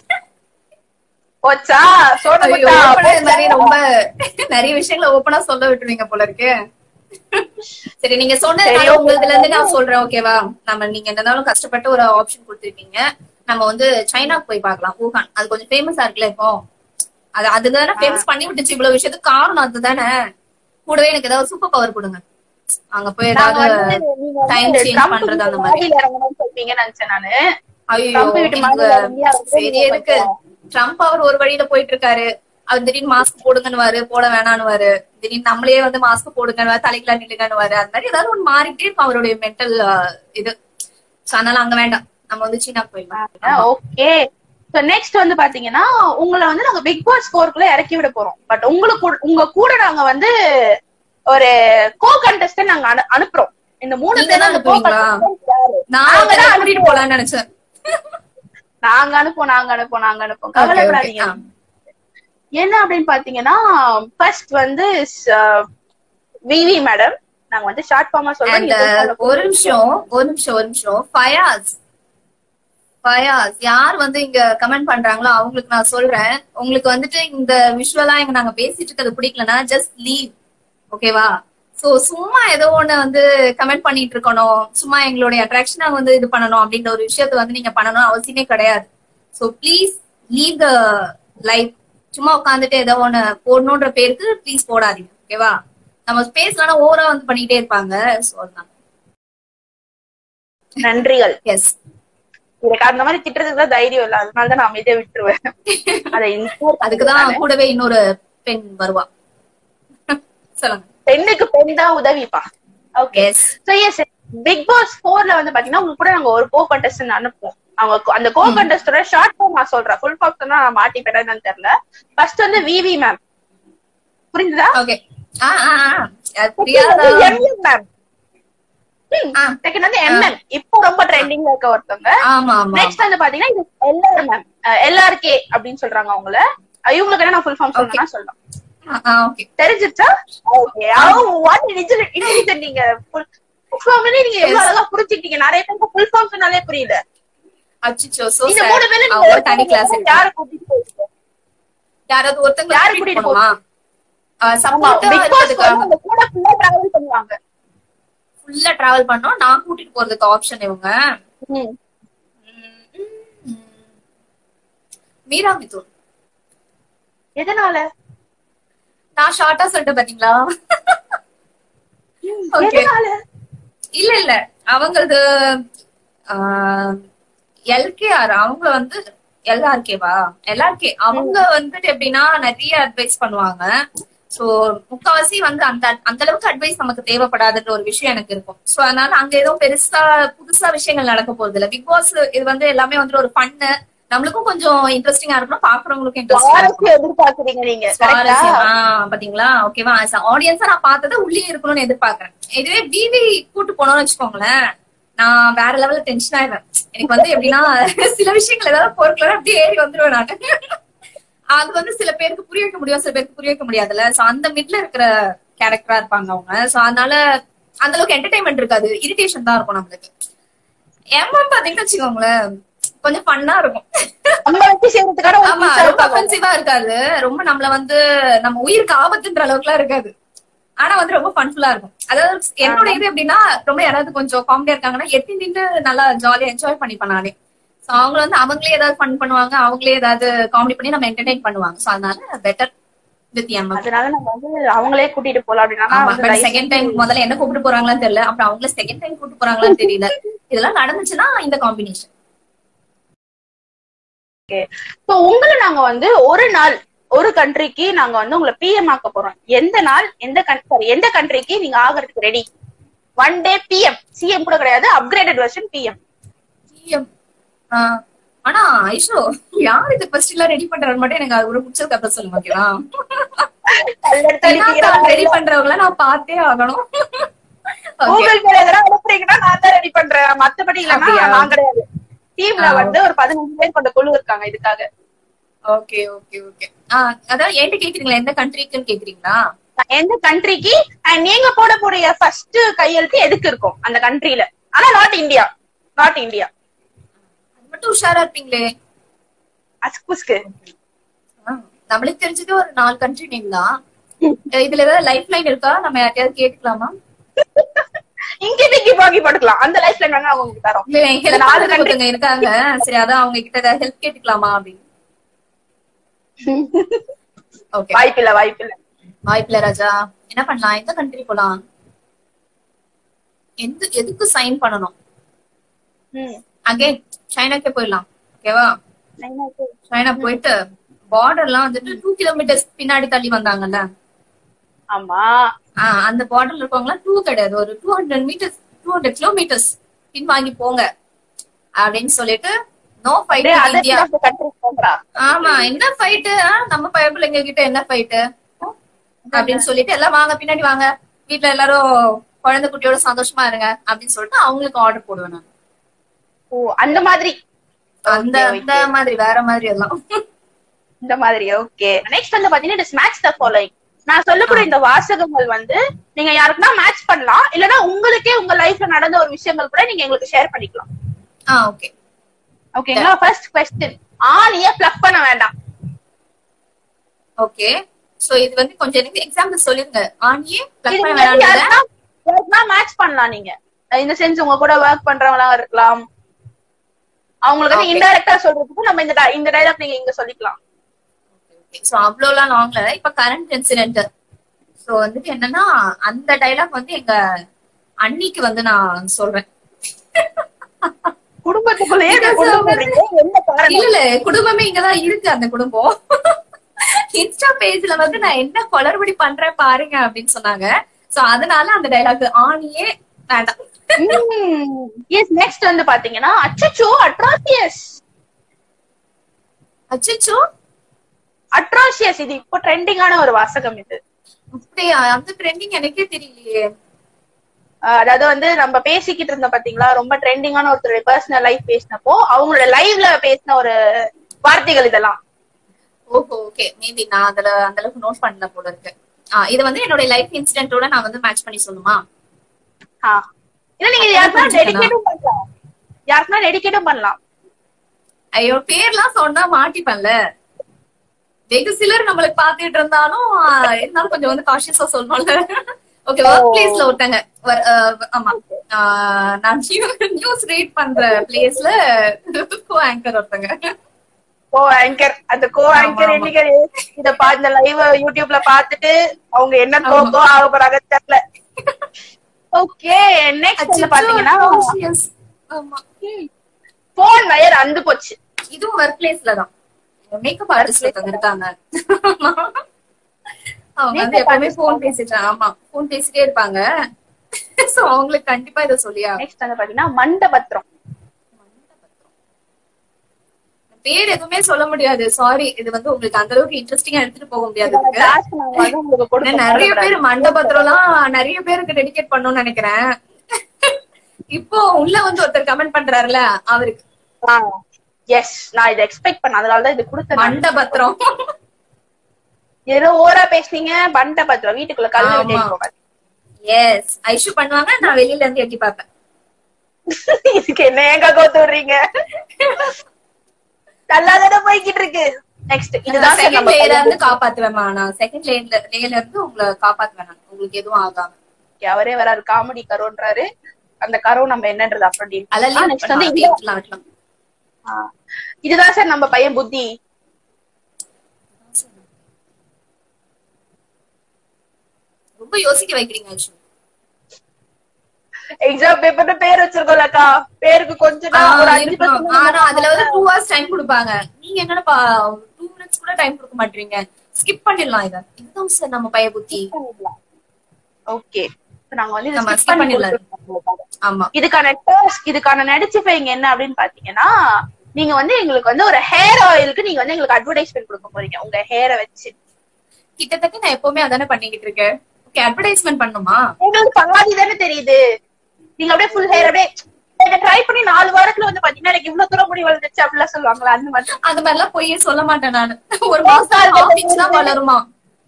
போச்சா சோட ஐயோ, open ஆ இது மாதிரி ரொம்ப நிறைய விஷயங்களை ஓப்பனா சொல்ல விட்டுருவீங்க போல இருக்கு சரி நீங்க சொன்னதுனால உங்களதுல இருந்து நான் சொல்றேன் ஓகேவா நம்ம நீங்க என்னனாலும் கஷ்டப்பட்டு ஒரு ஆப்ஷன் கொடுத்துருக்கீங்க நம்ம வந்து சைனாக்கு போய் பார்க்கலாம் ஊகான் அது கொஞ்சம் ஃபேமஸா இருக்குல்ல இப்போ அது அதுதானே ஃபேமஸ் பண்ணி விட்டுச்சு இவ்வளவு விஷயத்துக்கு காரணம் அதுதானே கூடவே எனக்கு ஏதாவது சூப்பர் பவர் கொடுங்க அங்க போய் நாங்க ஏதாவது வந்து நீங்க வந்து டைம் சேஞ்ச் ட்ரம்ப் பண்றது அந்த வீட்டு மாதிரி மாடியில இறங்கணும்னு சொல்றீங்கன்னு நினைச்சேன் நானு ஐயோ ட்ரம்ப் வீட்டு மாடியில இறங்கி அவர் வந்து சரி நீங்க இருக்கு ட்ரம்ப் அவர் ஒரு வழியில போயிட்டு இருக்காரு அவர் திடீர்னு மாஸ்க் போடுங்கன்னு போட வேணான்னு திடீர்னு நம்மளே வந்து மாஸ்க் போடுங்க தலைக்கெல்லாம் நில்லுங்கன்னு அந்த மாதிரி ஏதாவது ஒண்ணு மாறிட்டே இருக்கும் அவருடைய மென்டல் இது So, அதனால அங்க வேண்டாம் நம்ம வந்து சீனாக்கு போயிடலாம் ஓகே சோ நெக்ஸ்ட் வந்து பாத்தீங்கன்னா உங்களை வந்து நாங்க பிக் பாஸ் ஸ்கோருக்குள்ள இறக்கி விட போறோம் பட் உங்களுக்கு கூட- உங்க கூட நாங்க வந்து ஒரு கோ கண்டஸ்டன் நாங்க அனு- அனுப்புறோம் இந்த மூணு நீங்க பேர் தான் அனுப்புவீங்களா? நான் நாங்க தான் வந்து கூட்டிட்டு போலாம்னு நினைச்சேன் நாங்க அனுப்போம் நாங்க அனுப்போம் நாங்க அனுப்போம் Okay, okay. கவலைப்படாதீங்க ஆ. என்ன அப்படின்னு பாத்தீங்கன்னா ஃபர்ஸ்ட் வந்து விவி மேடம் நாங்க வந்து ஷார்ட் ஃபார்மா And, சொல்றோம் ஒரு நிமிஷம் ஒரு நிமிஷம் ஒரு நிமிஷம் ஃபயாஸ் ஃபயாஸ் யார் வந்து இங்க கமெண்ட் பண்றாங்களோ அவங்களுக்கு நான் சொல்றேன் உங்களுக்கு வந்துட்டு இந்த விஷுவலா இங்க நாங்க பேசிட்டு இருக்கிறது பிடிக்கலன்னா ஜஸ்ட் லீவ் ஓகேவா சோ சும்மா ஏதோ ஒண்ணு வந்து கமெண்ட் பண்ணிட்டு இருக்கணும் சும்மா எங்களுடைய அட்ராக்ஷனை வந்து இது பண்ணணும் அப்படின்ற ஒரு விஷயத்த வந்து நீங்க பண்ணணும் அவசியமே கிடையாது so please leave the life சும்மா உட்காந்துட்டு ஏதோ ஒண்ணு போடணுன்ற பேருக்கு ப்ளீஸ் போடாதீங்க ஓகேவா நம்ம ஸ்பேஸ்லாம் ஓவரா வந்து பண்ணிட்டே இருப்பாங்க சோ அதுதான் நன்றிகள் எஸ் எனக்கு அந்த மாதிரி திட்டுறதுக்கு தான் தைரியம் இல்ல அதனால தான் நான் அமைதியா விட்டுருவேன் அதை இன்னொரு அதுக்குதான் கூடவே இன்னொரு பெண் வருவா சொல்லுங்க பெண்ணுக்கு பெண் தான் உதவிப்பா okay yes so yes Bigg Boss போர்ல வந்து பாத்தீங்கன்னா உங்க கூட நாங்க ஒரு கோ கண்டஸ்டன் அனுப்புவோம் அவங்க co- அந்த கோ கண்டஸ்டோட ஷார்ட் ஃபார்ம் நான் சொல்றேன் ஃபுல் ஃபார்ம் சொன்னா நான் மாட்டிப்பேன் என்னன்னு தெரியல ஃபர்ஸ்ட் வந்து விவி மேம் புரிஞ்சுதா ஓகே ஆ ஆ ஆ அது புரியாதா எம்எம் மேம் ஆ. செகண்ட் வந்து எம்எம் இப்போ ரொம்ப ட்ரெண்டிங்ல இருக்க ஒருத்தவங்க ஆமா ஆமா நெக்ஸ்ட் வந்து பாத்தீங்கன்னா இது எல்ஆர் மேம் எல்ஆர்கே அப்படின்னு சொல்றாங்க அவங்கள அஹ் இவங்களுக்கு என்ன நான் ஃபுல் ஃபார்ம் சொல்லணும்னா சொல்லலாம் ஆ ஓகே தெரிஞ்சிருச்சா ஓகே வாட் இன்டெலிஜென்ட் நீங்க ஃபுல் ஃபார்ம் நீங்க எவ்வளவு அழகா புரிஞ்சுக்கிட்டீங்க நிறைய பேருக்கு ஃபுல் ஃபார்ம் சொன்னாலே புரியல அச்சோ சோ இந்த மூணு பேர்ல நீங்க அவங்க ஒரு தனி கிளாஸ் யாரை கூட்டிட்டு போவீங்க யாராவது ஒருத்தங்க யாரு கூட்டிட்டு கூட்டிட்டு போணுமா ஆமா சப்போர்ட்டா பிக் பாஸ் இருக்கிறதுக்காக அந்த கூட ஃபுல்லா டிராவல் பண்ணுவாங்க ஃபுல்லா டிராவல் பண்ணோம் நான் கூட்டிட்டு போறதுக்கு ஆப்ஷன் இவங்க ம். ம், ம். மீரா மிதுன் எதனால நான் ஷார்ட்டா சொல்லிட்டேன் பாத்தீங்களா Okay. எதனால இல்ல இல்ல அவங்களது எல்கேஆர் அவங்க வந்து எல்ஆர்கேவா எல்ஆர்கே அவங்க வந்துட்டு எப்படின்னா நிறைய அட்வைஸ் பண்ணுவாங்க சோ முக்காவாசி வந்து அந்த அந்த அளவுக்கு அட்வைஸ் நமக்கு தேவைப்படாதுன்ற ஒரு விஷயம் எனக்கு இருக்கும் சோ அதனால அங்க எதுவும் பெருசா புதுசா விஷயங்கள் நடக்க போறது இல்ல பிக் பாஸ் இது வந்து எல்லாமே வந்து ஒரு ஃபன்னு நம்மளுக்கும் கொஞ்சம் இன்ட்ரெஸ்டிங்கா இருக்கணும் பாக்குறவங்களுக்கும் இன்ட்ரெஸ்டிங்கா இருக்கணும் சுவாரஸ்யம் எதிர்பார்க்கறீங்க நீங்க சுவாரஸ்யம் correct ஆ? ஆ, பாத்தீங்களா ஓகேவா ஆடியன்ஸா நான் பார்த்ததை உள்ளே இருக்கணும்னு எதிர்பார்க்கறேன் இதுவே பிவி கூட்டு போனோம்னு வச்சுக்கோங்களேன் நான் வேற லெவல்ல டென்ஷன் ஆயிடுவேன் எனக்கு வந்து எப்படின்னா சில விஷயங்கள் ஏதாவது பொருட்களோட அப்படியே ஏறி வந்துருவேன் நான் அது வந்து சில பேருக்கு புரிய வைக்க முடியும் சில பேருக்கு புரிய வைக்க முடியாதுல்ல சோ அந்த மிட்ல இருக்கிற கேரக்டரா இருப்பாங்க அவங்க சோ அதனால அந்த அளவுக்கு என்டர்டைன்மெண்ட் இருக்காது இரிட்டேஷன் தான் இருக்கும் நம்மளுக்கு எம்எம் பாத்தீங்கன்னு வச்சுக்கோங்களேன் கொஞ்சம் ஃபன்னா இருக்கும் நம்ம வச்சு செய்யறதுக்கான ஒரு ஆமா புதுசா ரொம்ப இருப்பாங்க. அஃபென்சிவா இருக்காது ரொம்ப நம்மள வந்து நம்ம உயிருக்கு ஆபத்துன்ற அளவுக்குலாம் இருக்காது ஆனா வந்து ரொம்ப ஃபன்ஃபுல்லா இருக்கும் அதாவது என்னோட இது எப்படின்னா ரொம்ப யாராவது கொஞ்சம் காமெடியா இருக்காங்கன்னா எட்டி நின்று நல்லா ஜாலியா என்ஜாய் பண்ணிப்பேன் நானே சோ அவங்க வந்து அவங்களே ஏதாவது ஃபன் பண்ணுவாங்க அவங்களே ஏதாவது காமெடி பண்ணி நம்ம என்டர்டைன் பண்ணுவாங்க சோ அதனால பெட்டர் வித் எம் அதனால நம்ம வந்து அவங்களே கூட்டிட்டு போலாம் அப்படின்னா ஆமா வந்து பட் life- செகண்ட் டைம் முதல்ல என்ன கூப்பிட்டு போறாங்களான்னு தெரியல அப்புறம் அவங்கள செகண்ட் டைம் கூப்பிட்டு போறாங்களான்னு தெரியல இதெல்லாம் நடந்துச்சுன்னா இந்த காம்பினேஷன் So, உங்களை நாங்க வந்து ஒரு நாள் ஒரு கண்ட்ரிக்கு நாங்க வந்து உங்களை பிஎம் ஆக்க போறோம் எந்த நாள் எந்த சாரி எந்த கண்ட்ரிக்கு நீங்க ஆகிறதுக்கு ready one day PM CM கூட கிடையாது அப்கிரேடட் வெர்ஷன் பிஎம் பிஎம் ஆனா ஐஷோ யார் இது ஃபர்ஸ்ட் எல்லாம் ரெடி பண்றாரு மட்டும் எனக்கு அது ஒரு பிடிச்சதுக்கு அப்புறம் சொல்லுங்க ஓகேவா ரெடி பண்றவங்கள நான் பார்த்தே ஆகணும் Okay. கூகுள் பேல எதனா அனுப்புறீங்கன்னா நான் தான் ரெடி பண்றேன் மத்தபடி இல்லன்னா அப்படியா? நான் கிடையாது டீம்ல ஆ, வந்து ஒரு பதினஞ்சு பேர் கொண்ட குழு இருக்காங்க இதுக்காக ஓகே ஓகே ஓகே அதான் என்கிட்ட கேக்குறீங்களா எந்த கண்ட்ரிக்குன்னு கேக்குறீங்களா நான் எந்த கண்ட்ரிக்கு அண்ட் நீங்க போடக்கூடிய ஃபர்ஸ்ட் கையெழுத்து எதுக்கு இருக்கும் அந்த கண்ட்ரில ஆனா நாட் இந்தியா நாட் இந்தியா அது மட்டும் உஷாரா இருப்பீங்களே அஸ்குஸ்க்கு ஆ, நம்மளுக்கு தெரிஞ்சது ஒரு நாலு கண்ட்ரி நேம் தான் அஹ் இதுல ஏதாவது லைஃப் லைன் இருக்கா நம்ம யார்ட்டையாவது கேட்டுக்கலாமா இங்க டிக்கி பாக்கி போட்டுக்கலாம் அந்த லைஃப் லைன் வேணா உங்களுக்கு தரோம் இல்ல இந்த ஹெல்ப் நாலு பண்றதுக்கு ஒருத்தவங்க இருக்காங்க சரி அதான் அவங்க கிட்ட ஏதாவது ஹெல்ப் கேட்டுக்கலாமா அப்படின்னு ஓகே வாய்ப்பில்ல வாய்ப்பில்ல வாய்ப்பில்ல ராஜா என்ன பண்ணலாம் எந்த கண்ட்ரி போலாம் எந்த எதுக்கு சைன் பண்ணணும் ம். அகைன் சைனாக்கே போயிடலாம் ஓகேவா சைனா போயிட்டு பார்டர்லாம் வந்துட்டு டூ கிலோமீட்டர்ஸ் பின்னாடி தள்ளி வந்தாங்கல்ல ஆமா ஆஹ் அந்த பார்டர்ல இருக்கவங்க டூ கிடையாது ஒரு two hundred metres two hundred kilometres pin வாங்கி போங்க அப்படின்னு சொல்லிட்டு நோ ஃபைட் டேய், அதை இந்தியா தான் கண்ட்ரி போடுறா ஆமா என்ன ஃபைட்டு நம்ம பய பிள்ளைங்க கிட்ட என்ன ஃபைட்டு அப்படின்னு சொல்லிட்டு எல்லாம் வாங்க பின்னாடி வாங்க வீட்ல எல்லாரும் குழந்தை குட்டியோட சந்தோஷமா இருங்க அப்படின்னு சொல்லிட்டு அவங்களுக்கு ஆர்டர் போடுவேன் நான் ஓ அந்த மாதிரி அந்த Okay, அந்த மாதிரி வேற மாதிரி எல்லாம் இந்த மாதிரி ஓகே நெக்ஸ்ட் வந்து பாத்தீங்கன்னா இட்ஸ் மேட்ச் த ஃபாலோயிங் நான் சொல்லக்கூடிய இந்த வாசகங்கள் வந்து நீங்க யாருக்குன்னா மேட்ச் பண்ணலாம் இல்லனா உங்களுக்கே உங்க லைஃப்ல நடந்த ஒரு விஷயங்கள் கூட நீங்க எங்களுக்கு ஷேர் பண்ணிக்கலாம் ஆ ஓகே ஓகேங்களா ஃபர்ஸ்ட் கொஸ்டின் ஆணிய பிளக் பண்ண வேண்டாம் ஓகே சோ இது வந்து கொஞ்சம் எனக்கு எக்ஸாம்பிள் சொல்லிருங்க ஆனியே பிளக் இது பண்ண வந்து வேணாம் யாருக்குன்னா யாருக்குன்னா மேட்ச் பண்ணலாம் நீங்க இந்த சென்ஸ் உங்க கூட ஒர்க் பண்றவங்களா இருக்கலாம் அவங்களுக்கு வந்து Okay. இன்டைரக்டா சொல்றதுக்கு நம்ம இந்த di- இந்த டைலாக் நீங்க இங்க சொல்லிக்கலாம் சோ அவ்வளவுலாம் லாங்ல இப்ப கரண்ட் இன்சிடென்ட் சோ வந்துட்டு என்னன்னா அந்த டைலாக் வந்து எங்க அன்னிக்கு வந்து நான் சொல்றேன் குடும்பத்துக்குள்ளேயே Because கொண்டு அவங்க- போறீங்க. என்ன காரணம் இல்ல இல்ல குடும்பமே இங்கதான் இருக்கு அந்த குடும்பம் இன்ஸ்டா பேஜ்ல வந்து நான் என்ன குளறுபடி பண்றேன் பாருங்க அப்படின்னு சொன்னாங்க சோ அதனால அந்த டைலாக் ஆணியே வேண்டாம் எஸ் நெக்ஸ்ட் வந்து பாத்தீங்கன்னா அச்சச்சோ அட்ராசியஸ் அச்சோ அட்ராசியஸ் இது இப்போ ட்ரெண்டிங்கான ஒரு வாசகம் இது அப்படியா அந்த ட்ரெண்டிங் எனக்கே தெரியலையே அஹ் அதாவது வந்து நம்ம பேசிக்கிட்டு இருந்தோம் பாத்தீங்களா ரொம்ப ட்ரெண்டிங்கான ஒருத்தருடைய பர்சனல் லைஃப் பேசினப்போ அவங்களோட லைவ்ல பேசின ஒரு வார்த்தைகள் இதெல்லாம் ஓஹோ ஓகே மேபி நான் அதுல அந்த அளவுக்கு நோட் பண்ணல போல இருக்கு ஆஹ் இது வந்து என்னோட லைஃப் இன்சிடென்ட்டோட நான் வந்து மேட்ச் பண்ணி சொல்லுமா ஆ. இல்ல நீங்க இது யாருக்குன்னா டெடிகேட்டும் பண்ணலாம் யாருக்குன்னா டெடிகேட்டும் பண்ணலாம் ஐயோ பேர்லாம் சொன்னா மாட்டிப்பேன்ல வெகு சிலர் நம்மளுக்கு பாத்துட்டு இருந்தாலும் ஆஹ் இருந்தாலும் கொஞ்சம் வந்து காஷியஸா சொல்லணும்ல ஓகே ஒர்க் பிளேஸ்ல ஒருத்தங்க ஒரு, ஆஹ் ஆமா ஆஹ் நான் நியூஸ் ரீட் பண்ற பிளேஸ்ல கோ ஆங்கர் ஒருத்தங்க கோ ஆங்கர் அந்த கோ ஆமா, ஆங்கர் ஆமா. என்னைக்கு இத பா இந்த லைவ் யூடியூப்ல பாத்துட்டு அவங்க என்ன கோக்கோ ஆக போறாங்க தெரியல ஓகே நெக்ஸ்ட் வந்து பாத்தீங்கன்னா Yes. ஆமா போன் வயர் அந்து போச்சு இதுவும் ஒர்க் பிளேஸ்ல தான் மேக்கப் ஆர்டிஸ்ட் ஒருத்தவங்க இருக்காங்க அவங்க வந்து எப்பவுமே போன் பேசிட்டு ஆமா போன் பேசிட்டே இருப்பாங்க சோ அவங்களுக்கு கண்டிப்பா இதை சொல்லியா நெக்ஸ்ட் வந்து பாத்தீங்கன்னா மண்டபத்திரம் பேர் எதுவுமே சொல்ல முடியாது சாரி இது வந்து உங்களுக்கு அந்த அளவுக்கு இன்ட்ரெஸ்டிங்கா எடுத்துட்டு போக முடியாது இதோட இதுக்கு. task நாங்க வந்து உங்களுக்கு ஏன்னா கொடுப்போம். நிறைய பேர் மண்டபத்திரம் எல்லாம் நிறைய பேருக்கு டெடிகேட் பண்ணணும்னு நினைக்கிறேன் இப்போ உள்ள வந்து ஒருத்தர் கமெண்ட் பண்றாருல அவருக்கு ஆ, எஸ் நான் இதை எக்ஸ்பெக்ட் பண்ண அதனாலதான் இது கொடுத்தேன் நான். மண்டபத்திரம் ஏதோ ஓரா பேசுனீங்க மண்டபத்திரம் வீட்டுக்குள்ள கல்லு ஆமா. விட்டு போகாது எஸ் ஐஷு பண்ணுவாங்க நான் வெளியில இருந்து எட்டி பார்ப்பேன் இதுக்கு என்ன ஏங்க கோத்து விடுறீங்க நல்லா தானே போய்கிட்டு இருக்கு நெக்ஸ்ட் இதுதான் sir செகண்ட் நம்ம லேயர்ல பையன். இருந்து காப்பாத்துவேமா நான் செகண்ட் லேயர்ல லேயர்ல இருந்து உங்களை காப்பாத்துவேன் நான் உங்களுக்கு எதுவும் ஆகாம Okay, அவரே வராரு காமெடி கரோன்றாரு அந்த கரோ நம்ம என்னன்றது அப்படி அதெல்லாம் நெக்ஸ்ட் வந்து இந்த- விட்டுலாம் விட்டுலாம் ஆ, இதுதான் சார் நம்ம பையன் புத்தி ரொம்ப யோசிக்க வைக்கிறீங்க ஐஷு எக்ஸாம் பேப்பர்னு பேர் வச்சிருக்கோம்லக்கா பேருக்கு கொஞ்சம் தான் ஒரு ஆஹ் அஞ்சு இருக்கணும். percent ஆனா அதுல வந்து டூ ஹவர்ஸ் டைம் கொடுப்பாங்க நீங்க என்னப்பா டூ மினிட்ஸ் கூட டைம் கொடுக்க மாட்டீங்க ஸ்கிப் பண்ணிடலாம் இத இதுதான் சார் நம்ம பைய புத்தி ஓகே நாங்க வந்து இதை நம்ம skip skip பண்ணி பண்ணிடலாம். கொடுத்துருக்கோம். ஆமா இதுக்கான டாஸ்க் இதுக்கான நடிச்சுப்பீங்க என்ன அப்படின்னு பாத்தீங்கன்னா நீங்க வந்து எங்களுக்கு வந்து ஒரு ஹேர் ஆயிலுக்கு நீங்க வந்து எங்களுக்கு அட்வர்டைஸ்மெண்ட் கொடுக்க போறீங்க உங்க ஹேரை வச்சு கிட்டத்தட்ட நான் எப்பவுமே அதானே பண்ணிக்கிட்டு இருக்கேன் ஓகே அட்வர்டைஸ்மெண்ட் பண்ணுமா உங்களுக்கு பாதி தானே தெரியுது நீங்க அப்படியே ஃபுல் ஹேர் அப்படியே இதை ட்ரை பண்ணி நாலு வாரத்துல வந்து பாத்தீங்கன்னா எனக்கு இவ்வளவு தூரம் முடி வளர்ந்துச்சு அப்படிலாம் சொல்லுவாங்களா அந்த மாதிரி அந்த மாதிரி எல்லாம் பொய்யே சொல்ல மாட்டேன் நானு ஒரு மாசம் half inch தான் வளருமா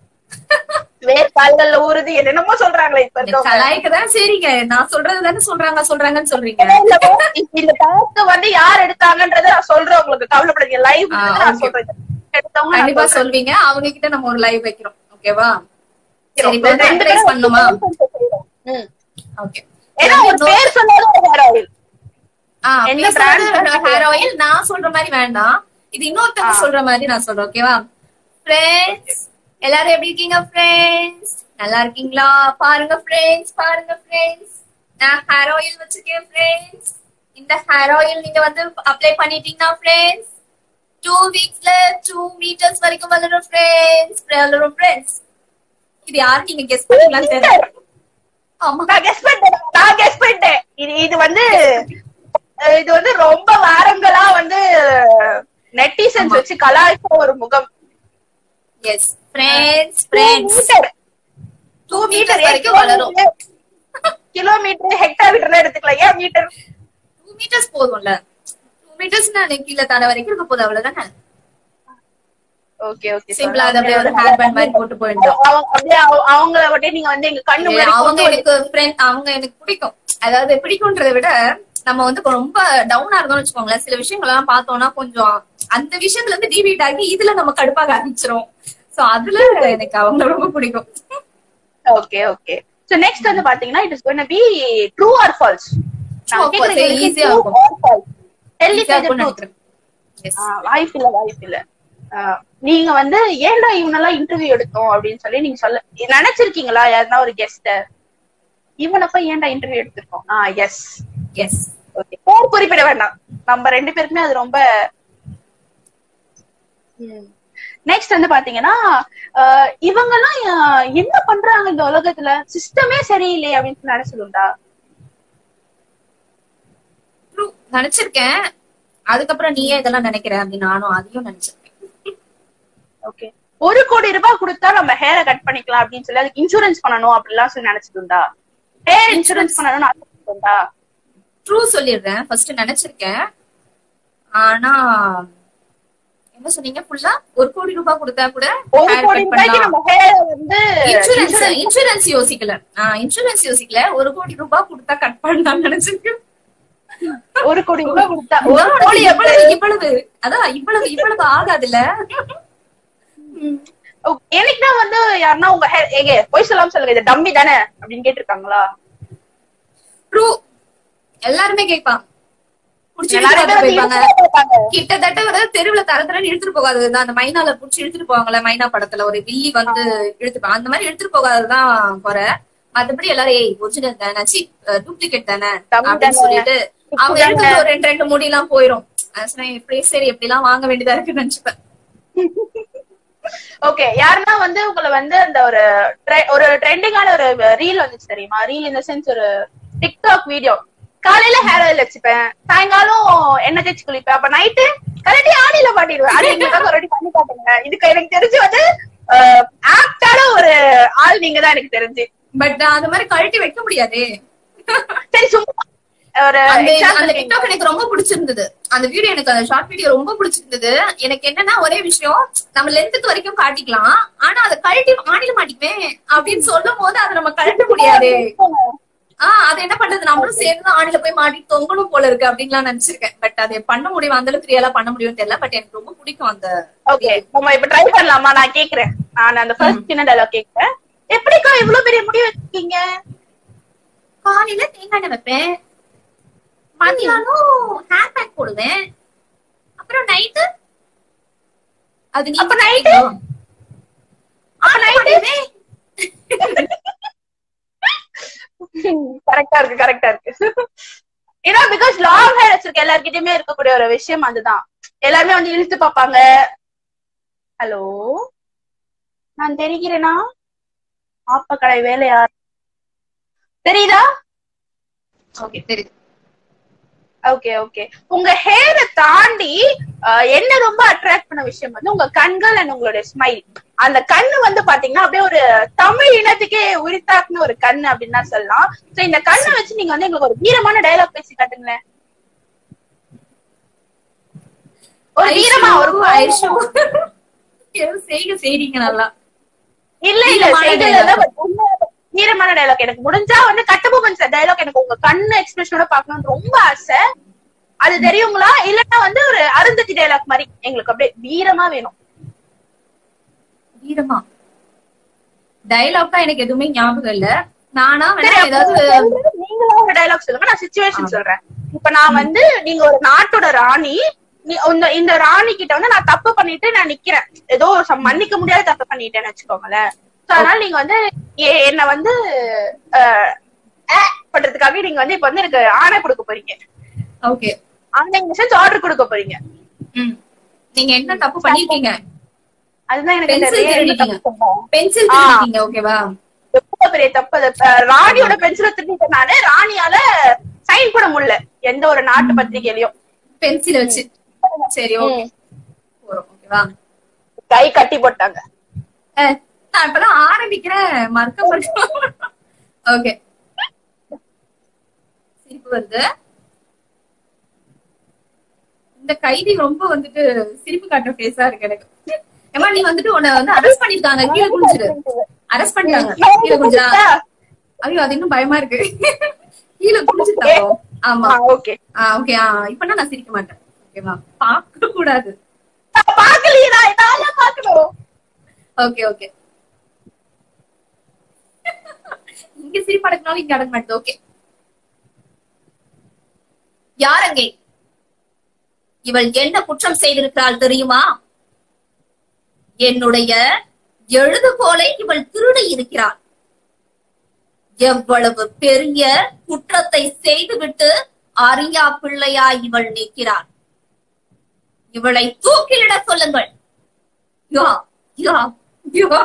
வேர் கால்கள்ல ஊறுது என்னென்னமோ சொல்றாங்களே இப்ப இருக்கவங்க கலாய்க்கு தான் சரிங்க நான் சொல்றது தானே சொல்றாங்க சொல்றாங்கன்னு சொல்றீங்க இந்த டாஸ்க் வந்து யார் எடுத்தாங்கன்றத நான் சொல்றேன் உங்களுக்கு கவலைப்படாதீங்க லைவ் ஆ, நான் okay. சொல்றேன் எடுத்தவங்க நான் கண்டிப்பா சொல்றேன். சொல்வீங்க அவங்க கிட்ட நம்ம ஒரு லைவ் வைக்கிறோம் ஓகேவா சரி ரெண்டு இப்ப வந்து பேரும் advertise பண்ணுமா ம். ஓகே ஏன்னா ஒரு பேர் சொன்னாலும் ஹேர் ஆயில் என்ன என்ன brand பிராண்ட் ஹேர் ஆயில் நான் சொல்ற மாதிரி வேண்டாம் இது இன்னொருத்தவங்க சொல்ற மாதிரி நான் சொல்றேன் ஓகேவா ஃப்ரெண்ட்ஸ் எல்லாரும் எப்படி இருக்கீங்க ஃப்ரெண்ட்ஸ் நல்லா இருக்கீங்களா பாருங்க ஃப்ரெண்ட்ஸ் பாருங்க ஃப்ரெண்ட்ஸ் நான் ஹேர் ஆயில் வச்சிருக்கேன் ஃப்ரெண்ட்ஸ் இந்த ஹேர் ஆயில் நீங்க வந்து அப்ளை பண்ணிட்டீங்கன்னா ஃப்ரெண்ட்ஸ் டூ வீக்ஸ்ல டூ மீட்டர்ஸ் வரைக்கும் வளரும் ஃப்ரெண்ட்ஸ் வளரும் ஃப்ரெண்ட்ஸ் இது யாரு நீங்க கெஸ் பண்ணீங்களான்னு தெரியல ஆமா நான் கெஸ் பண்ணிட்டேன் நான் கெஸ் பண்ணிட்டேன் இது இது வந்து அஹ் இது வந்து ரொம்ப வாரங்களா வந்து நெட்டிசன்ஸ் வச்சு கலாய்ச்ச ஒரு முகம் yes friends friends two Two metre meters வரைக்கும் வளரும். கிலோமீட்டர் ஹெக்டார் மீட்டர் எடுத்துக்கலாம் ஏன் மீட்டர் டூ மீட்டர்ஸ் போதும்ல டூ மீட்டர்ஸ் நான் கீழே தலை வரைக்கும் இருக்க போதும் அவ்வளவுதானே ஓகே ஓகே சிம்பிளா அது அப்படியே ஒரு ஹேர் பேண்ட் மாதிரி போட்டு போயிட்டோம் அப்படியே அவ- அவங்கள விட்டு நீங்க வந்து எங்க கண்ணு முன்னாடி அவங்க கொண்டு வந்து- எனக்கு ஃப்ரெண்ட் அவங்க எனக்கு பிடிக்கும் அதாவது பிடிக்கும்ன்றதை விட நம்ம வந்து ரொம்ப டவுனா இருந்தோம்னு வச்சுக்கோங்களேன் சில விஷயங்கள் எல்லாம் பார்த்தோம்னா கொஞ்சம் அந்த விஷயத்துல இருந்து டிவிட் ஆகி இதுல நம்ம கடுப்பாக ஆரம்பிச்சிரும் சோ அதுல எனக்கு அவங்க ரொம்ப பிடிக்கும் ஓகே ஓகே சோ நெக்ஸ்ட் வந்து பாத்தீங்கன்னா it is going be true or false True or false, easy ஆ இருக்கும். Easy ஆ இருக்கும்னு நினைக்கிறேன் Yes. வாய்ப்பு இல்ல வாய்ப்பு இல்ல ஆஹ் நீங்க வந்து ஏன்டா இவனெல்லாம் இன்டர்வியூ எடுத்தோம் அப்படின்னு சொல்லி நீங்க சொல்ல நினைச்சிருக்கீங்களா யாருன்னா ஒரு கெஸ்ட இவனப்ப ஏன்டா இன்டர்வியூ எடுத்திருக்கோம் ஆ எஸ் Yes. ஓகே கோ பேர் குறிப்பிட வேண்டாம் நம்ம ரெண்டு பேருக்குமே அது ரொம்ப நெக்ஸ்ட் வந்து பாத்தீங்கன்னா ஆஹ் இவங்கெல்லாம் ஆஹ் என்ன பண்றாங்க இந்த உலகத்துல சிஸ்டமே சரியில்லை அப்படின்னு நினைச்சதுண்டா True. நினைச்சிருக்கேன் அதுக்கப்புறம் நீயே இதெல்லாம் நினைக்கிற அப்படின்னு நானும் அதையும் நினைச்சிருக்கேன் ஓகே ஒரு கோடி ரூபாய் கொடுத்தா நம்ம ஹேரை கட் பண்ணிக்கலாம் அப்படின்னு சொல்லி அதுக்கு இன்சூரன்ஸ் பண்ணணும் அப்படிலாம் சொல்லி நினைச்சதுண்டா ஹேர் இன்சூரன்ஸ் பண்ணணும்னு ஆசைப்பட்டுண்டா ட்ரூ சொல்லிடுறேன் ஃபர்ஸ்ட் நினைச்சிருக்கேன் ஆனா என்ன சொன்னீங்க ஃபுல்லா ஒரு கோடி ரூபாய் கொடுத்தா கூட ஒரு hair கோடி cut ரூபாய்க்கு பண்ணலாம். நம்ம ஹேர் வந்து இன்சூரன்ஸ் இன்சூரன்ஸ் யோசிக்கல இன்சூரன்ஸ் யோசிக்கல ஒரு கோடி ரூபாய் கொடுத்தா கட் பண்ணலாம்னு நினைச்சிருக்கேன் ஒரு கோடி ரூபாய் கொடுத்தா ஒரு ஒரு கோடி கோடி எவ்வளவு இவ்வளவு அதான் இவ்வளவு இவ்வளவு ஆகாதுல்ல எனக்குனா வந்து யாருன்னா உங்க ஹேர் ஏங்க போய் சொல்லாம சொல்லுங்க இது டம்மி தானே அப்படின்னு கேட்டிருக்காங்களா ட்ரூ எல்லாருமே கேட்பான் புடிச்சு எல்லாருமே இழுத்துட்டு வந்து போய்ப்பாங்க இழுத்துட்டு போய்ப்பாங்க. கிட்டத்தட்ட வந்து தெருவுல தர தரன்னு இழுத்துட்டு போகாததுதான் அந்த மைனால புடிச்சு இழுத்துட்டு போவாங்கல்ல மைனா படத்துல ஒரு வில்லி வந்து இழுத்துப்பாங்க அந்த மாதிரி இழுத்துட்டு போகாததுதான் குறை மத்தபடி எல்லாரும் ஏய் ஒரிஜினல் தானே சி டூப்ளிகேட் தானே தம்பி அப்படின்னு தானே. சொல்லிட்டு அவங்க தானே. எடுத்து ஒரு ரெண்டு ரெண்டு முடி எல்லாம் போயிரும் அது சொன்னேன், எப்படி சரி எப்படி எல்லாம் வாங்க வேண்டியதா இருக்குன்னு நினைச்சுப்பேன் ஓகே யாருன்னா வந்து உங்களை வந்து அந்த ஒரு tre- ஒரு ட்ரெண்டிங்கான ஒரு ரீல் வந்துச்சு தெரியுமா ரீல் இந்த சென்ஸ் ஒரு டிக்டாக் வீடியோ காலையில ஹேர் ஆயில் வச்சுப்பேன் சாயங்காலம் எண்ணெய் தேய்ச்சி குளிப்பேன் அப்ப நைட்டு கரடி ஆடியில மாட்டிடுவேன் அது எங்களுக்கு ஒரு பண்ணி காட்டுங்க இதுக்கு எனக்கு தெரிஞ்சு வந்து ஆப்டான ஒரு ஆள் நீங்க தான் எனக்கு தெரிஞ்சு பட் அந்த மாதிரி கழட்டி வைக்க முடியாதே சரி சும்மா ஒரு அந்த example அந்த க்கு- டிக்டாக் எனக்கு ரொம்ப பிடிச்சிருந்தது அந்த வீடியோ எனக்கு அந்த ஷார்ட் வீடியோ ரொம்ப பிடிச்சிருந்தது எனக்கு என்னன்னா ஒரே விஷயம் நம்ம லென்த்துக்கு வரைக்கும் காட்டிக்கலாம் ஆனா அதை கழட்டி ஆணில மாட்டிக்குவேன் அப்படின்னு சொல்லும் போது அதை நம்ம கழட்ட முடியாது ஆஹ் அது என்ன பண்றது நம்மளும் சேர்ந்து ஆணில போய் மாட்டி தொங்கணும் போல இருக்கு அப்படின்லாம் நினைச்சிருக்கேன் பட் அதை பண்ண முடியும் அந்த அளவுக்கு ரியலா பண்ண முடியும்னு தெரியல பட் எனக்கு ரொம்ப பிடிக்கும் அந்த ஓகே நம்ம இப்ப ட்ரை பண்ணலாமா நான் கேக்குறேன் நான் அந்த ஃபர்ஸ்ட் சின்ன டயலாக் கேக்குறேன் எப்படிக்கா இவ்வளவு பெரிய முடி வச்சிருக்கீங்க காலையில தேங்காய் எண்ணெய் வைப்பேன் மதியானம் ஹேர் பேக் போடுவேன் அப்புறம் நைட்டு அது நீ அப்ப night? அப்ப நைட்டு கரெக்டா இருக்கு கரெக்டா இருக்கு ஏன்னா பிகாஸ் லாங் ஹேர் வச்சிருக்க எல்லார்கிட்டயுமே இருக்கக்கூடிய ஒரு விஷயம் அதுதான் எல்லாருமே வந்து இழுத்து பார்ப்பாங்க ஹலோ நான் தெரிகிறேனா ஆப்ப கடை வேலையா தெரியுதா ஓகே தெரியுது ஓகே ஓகே உங்க ஹேரை தாண்டி அஹ், என்ன ரொம்ப அட்ராக்ட் பண்ண விஷயம் வந்து உங்க கண்கள் அண்ட் உங்களுடைய ஸ்மைல் அந்த கண்ணு வந்து பாத்தீங்கன்னா அப்படியே ஒரு தமிழ் இனத்துக்கே உரித்தாக்குன ஒரு கண்ணு அப்படின்னு தான் சொல்லலாம் சோ இந்த கண்ணை வச்சு நீங்க வந்து எங்களுக்கு ஒரு வீரமான டயலாக் பேசி காட்டுங்களேன் ஒரு வீரமா ஒரு ஐஷு ஏதோ செய்க செய்றீங்க நல்லா இல்ல இல்ல வீரமான செய்தியில dialogue. தான் but உண்மையா வீரமான டயலாக் எனக்கு முடிஞ்சா வந்து கட்டபொம்மன் சார் டயலாக் எனக்கு உங்க கண்ணு எக்ஸ்பிரஷனோட பாக்கணும்னு ரொம்ப ஆசை அது தெரியுங்களா இல்லன்னா வந்து ஒரு அருந்ததி டயலாக் மாதிரி எங்களுக்கு அப்படியே வீரமா வேணும் வீரமா டைலாக்கா எனக்கு எதுவுமே ஞாபகம் இல்ல நானா சரி, வேணா அப்போ ஏதாவது வந்து நீங்களா ஒரு டயலாக் சொல்லுங்க நான் சுச்சுவேஷன் சொல்றேன் இப்ப நான் வந்து நீங்க ஒரு நாட்டோட ராணி நீ- இந்த இந்த ராணி கிட்ட வந்து நான் தப்பு பண்ணிட்டு நான் நிக்கிறேன் ஏதோ சம் மன்னிக்க முடியாத தப்பு பண்ணிட்டேன்னு வச்சுக்கோங்களேன் So, அதனால நீங்க வந்து எ- என்ன வந்து அஹ், அஹ் பண்றதுக்காக நீங்க வந்து இப்ப வந்து எனக்கு ஆணை கொடுக்க போறீங்க ஓகே ஆணை சென்ஸ் ஆர்டர் கொடுக்க போறீங்க ம் நீங்க என்ன தப்பு பண்ணிருக்கீங்க அதுதான் எனக்கு Pencil தெரியல. என்ன திருடிட்டீங்க. தப்பு பண்ணோம்? பென்சில் ஆ. திருடிட்டீங்க ஓகேவா எவ்வளவு பெரிய தப்பு அது அஹ், ராணியோட பென்சிலை திருடிட்டேன் நானு ராணியால சைன் பண்ண முடியல எந்த ஒரு நாட்டு பத்திரிகையிலயும் பென்சில் வச்சு சரி ஓகே போறோம் ஓகேவா கை கட்டி போட்டாங்க அஹ், நான் இப்பதான் ஆரம்பிக்கிறேன் மறக்க மறக்க ஓகே சிரிப்பு வருது இந்த கைதி ரொம்ப வந்துட்டு சிரிப்பு காட்டுற ஃபேஸா இருக்கு எனக்கு ஏமா நீ வந்துட்டு உன்னை வந்து அரெஸ்ட் பண்ணிருக்காங்க கீழே குனிஞ்சிரு அரெஸ்ட் பண்ணிட்டாங்க கீழே குனிஞ்சா ஐயோ அது இன்னும் பயமா இருக்கு கீழே குனிஞ்சிட்டாங்க ஆமா ஓகே ஆ ஓகே ஆ இப்பனா நான் சிரிக்க மாட்டேன் ஓகேவா பார்க்க கூடாது பாக்கலையே நான் என்னால பாக்கணும் ஓகே ஓகே இங்க சிரிப்பு அடக்கினாலும் இங்க அடக்க மாட்டேது ஓகே யார் அங்கே இவள் என்ன குற்றம் செய்திருக்கிறாள் தெரியுமா என்னுடைய எழுதுகோலை இவள் திருடி இருக்கிறாள் எவ்வளவு பெரிய குற்றத்தை செய்துவிட்டு ஆரியா பிள்ளையா இவள் நிற்கிறாள் இவளை தூக்கிலிட சொல்லுங்கள் yeah yeah yeah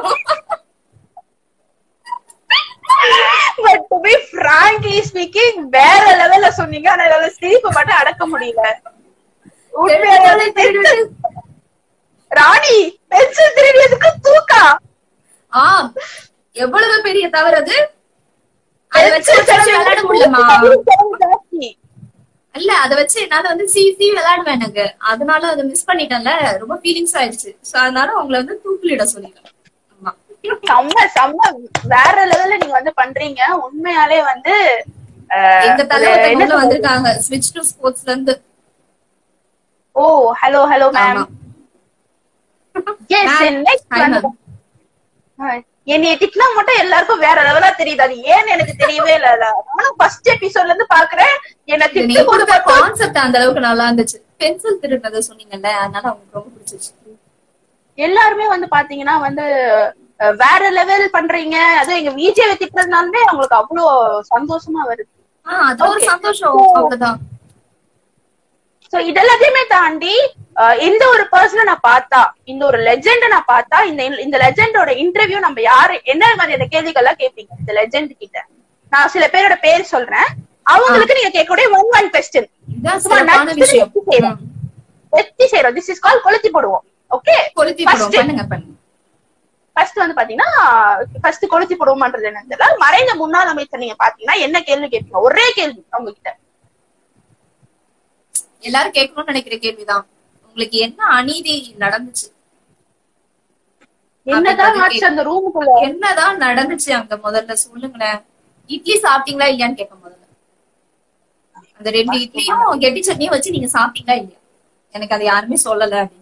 but to be frankly speaking வேற லெவல்ல சொன்னீங்க ஆனா என்னால சிரிப்பு மட்டும் அடக்க முடியல உண்மையாவே திருடிட்டு- ராணி பென்சில் திருடியதுக்கு தூக்கா ஆம் எவ்வளவு பெரிய தவறு அது அதை வச்சு Pencil வச்சு விளையாட முடியலமா ஜாஸ்தி. இல்ல அத வச்சு என்னால வந்து சி சி விளையாடுவேன் எனக்கு அதனால அதை மிஸ் பண்ணிட்டேன்ல ரொம்ப ஃபீலிங்ஸ் ஆயிடுச்சு சோ அதனால உங்களை வந்து தூக்கிலிட சொல்லிட்டேன் ஆமா செம்ம செம்ம வேற லெவல்ல நீங்க வந்து பண்றீங்க உண்மையாலே வந்து அஹ், எங்க தலைவர் என்ன உள்ள சொல்றது? வந்திருக்காங்க ஸ்விட்ச் டு ஸ்போர்ட்ஸ்ல இருந்து ஓ ஹலோ ஹலோ மேம் ஆமா. Yes Ma'am. நெக்ஸ்ட் Hi, வந்து ma'am. ஆஹ், என்னைய திட்டினா மட்டும் எல்லாருக்கும் வேற லெவலா தெரியுது அது ஏன்னு எனக்கு தெரியவே இல்ல நானும் ஃபர்ஸ்ட் எபிசோட்ல இருந்து பாக்குறேன் என்ன இது நீங்க திட்டு போது கொடுத்த கான்செப்ட் அந்த அளவுக்கு நல்லா இருந்துச்சு பென்சில் திருடுறத சொன்னீங்கல்ல அதனால அவங்களுக்கு ரொம்ப பிடிச்சிருச்சு எல்லாருமே வந்து பாத்தீங்கன்னா வந்து அஹ், வேற லெவல் பண்றீங்க அதுவும் எங்க விஜய் திட்டுறதுனாலுமே அவங்களுக்கு அவ்வளவு சந்தோஷமா வருது ஆஹ் அது ஒரு Okay. சந்தோஷம் அவ்வளவுதான் சோ இதெல்லாத்தையுமே தாண்டி அஹ், இந்த ஒரு பர்சனை நான் பார்த்தா இந்த ஒரு லெஜெண்ட நான் பார்த்தா இந்த இந்த லெஜெண்டோட இன்டர்வியூ நம்ம யாரு என்ன மாதிரியான கேள்விகள்லாம் கேட்பீங்க இந்த லெஜெண்ட் கிட்ட நான் சில பேரோட பேர் சொல்றேன் அவங்களுக்கு நீங்க கேட்கக்கூடிய ஒன் ஒன் கொஸ்டின் இதுதான் சும்மா சிறப்பான நச்சு விஷயம் நச்சு செய்றோம். ம். வெற்றி செய்யறோம் திஸ் இஸ் கால் கொளுத்தி போடுவோம் ஓகே கொளுத்தி போடுவோம் First. பண்ணுங்க பண்ணுங்க ஃபர்ஸ்ட் வந்து பாத்தீங்கன்னா ஃபர்ஸ்ட் கொளுத்தி போடுவோமான்றது என்னன்னு தெரியல மறைந்த முன்னாள் அமைச்சர் நீங்க பாத்தீங்கன்னா என்ன கேள்வி கேட்பீங்க ஒரே கேள்வி அவங்க கிட்ட எல்லாரும் கேட்கணும்னு நினைக்கிற கேள்விதான் உங்களுக்கு என்ன அநீதி நடந்துச்சு என்னதான் அப்படி ஆச்சு அந்த ரூமுக்குள்ள என்னதான் நடந்துச்சு அங்க முதல்ல சொல்லுங்களேன் இட்லி சாப்பிட்டீங்களா இல்லையான்னு கேட்க முதல்ல அந்த ரெண்டு இட்லியும் கெட்டி சட்னியும் வச்சு நீங்க சாப்பிட்டீங்களா இல்லையா எனக்கு அதை யாருமே சொல்லல அப்படின்னு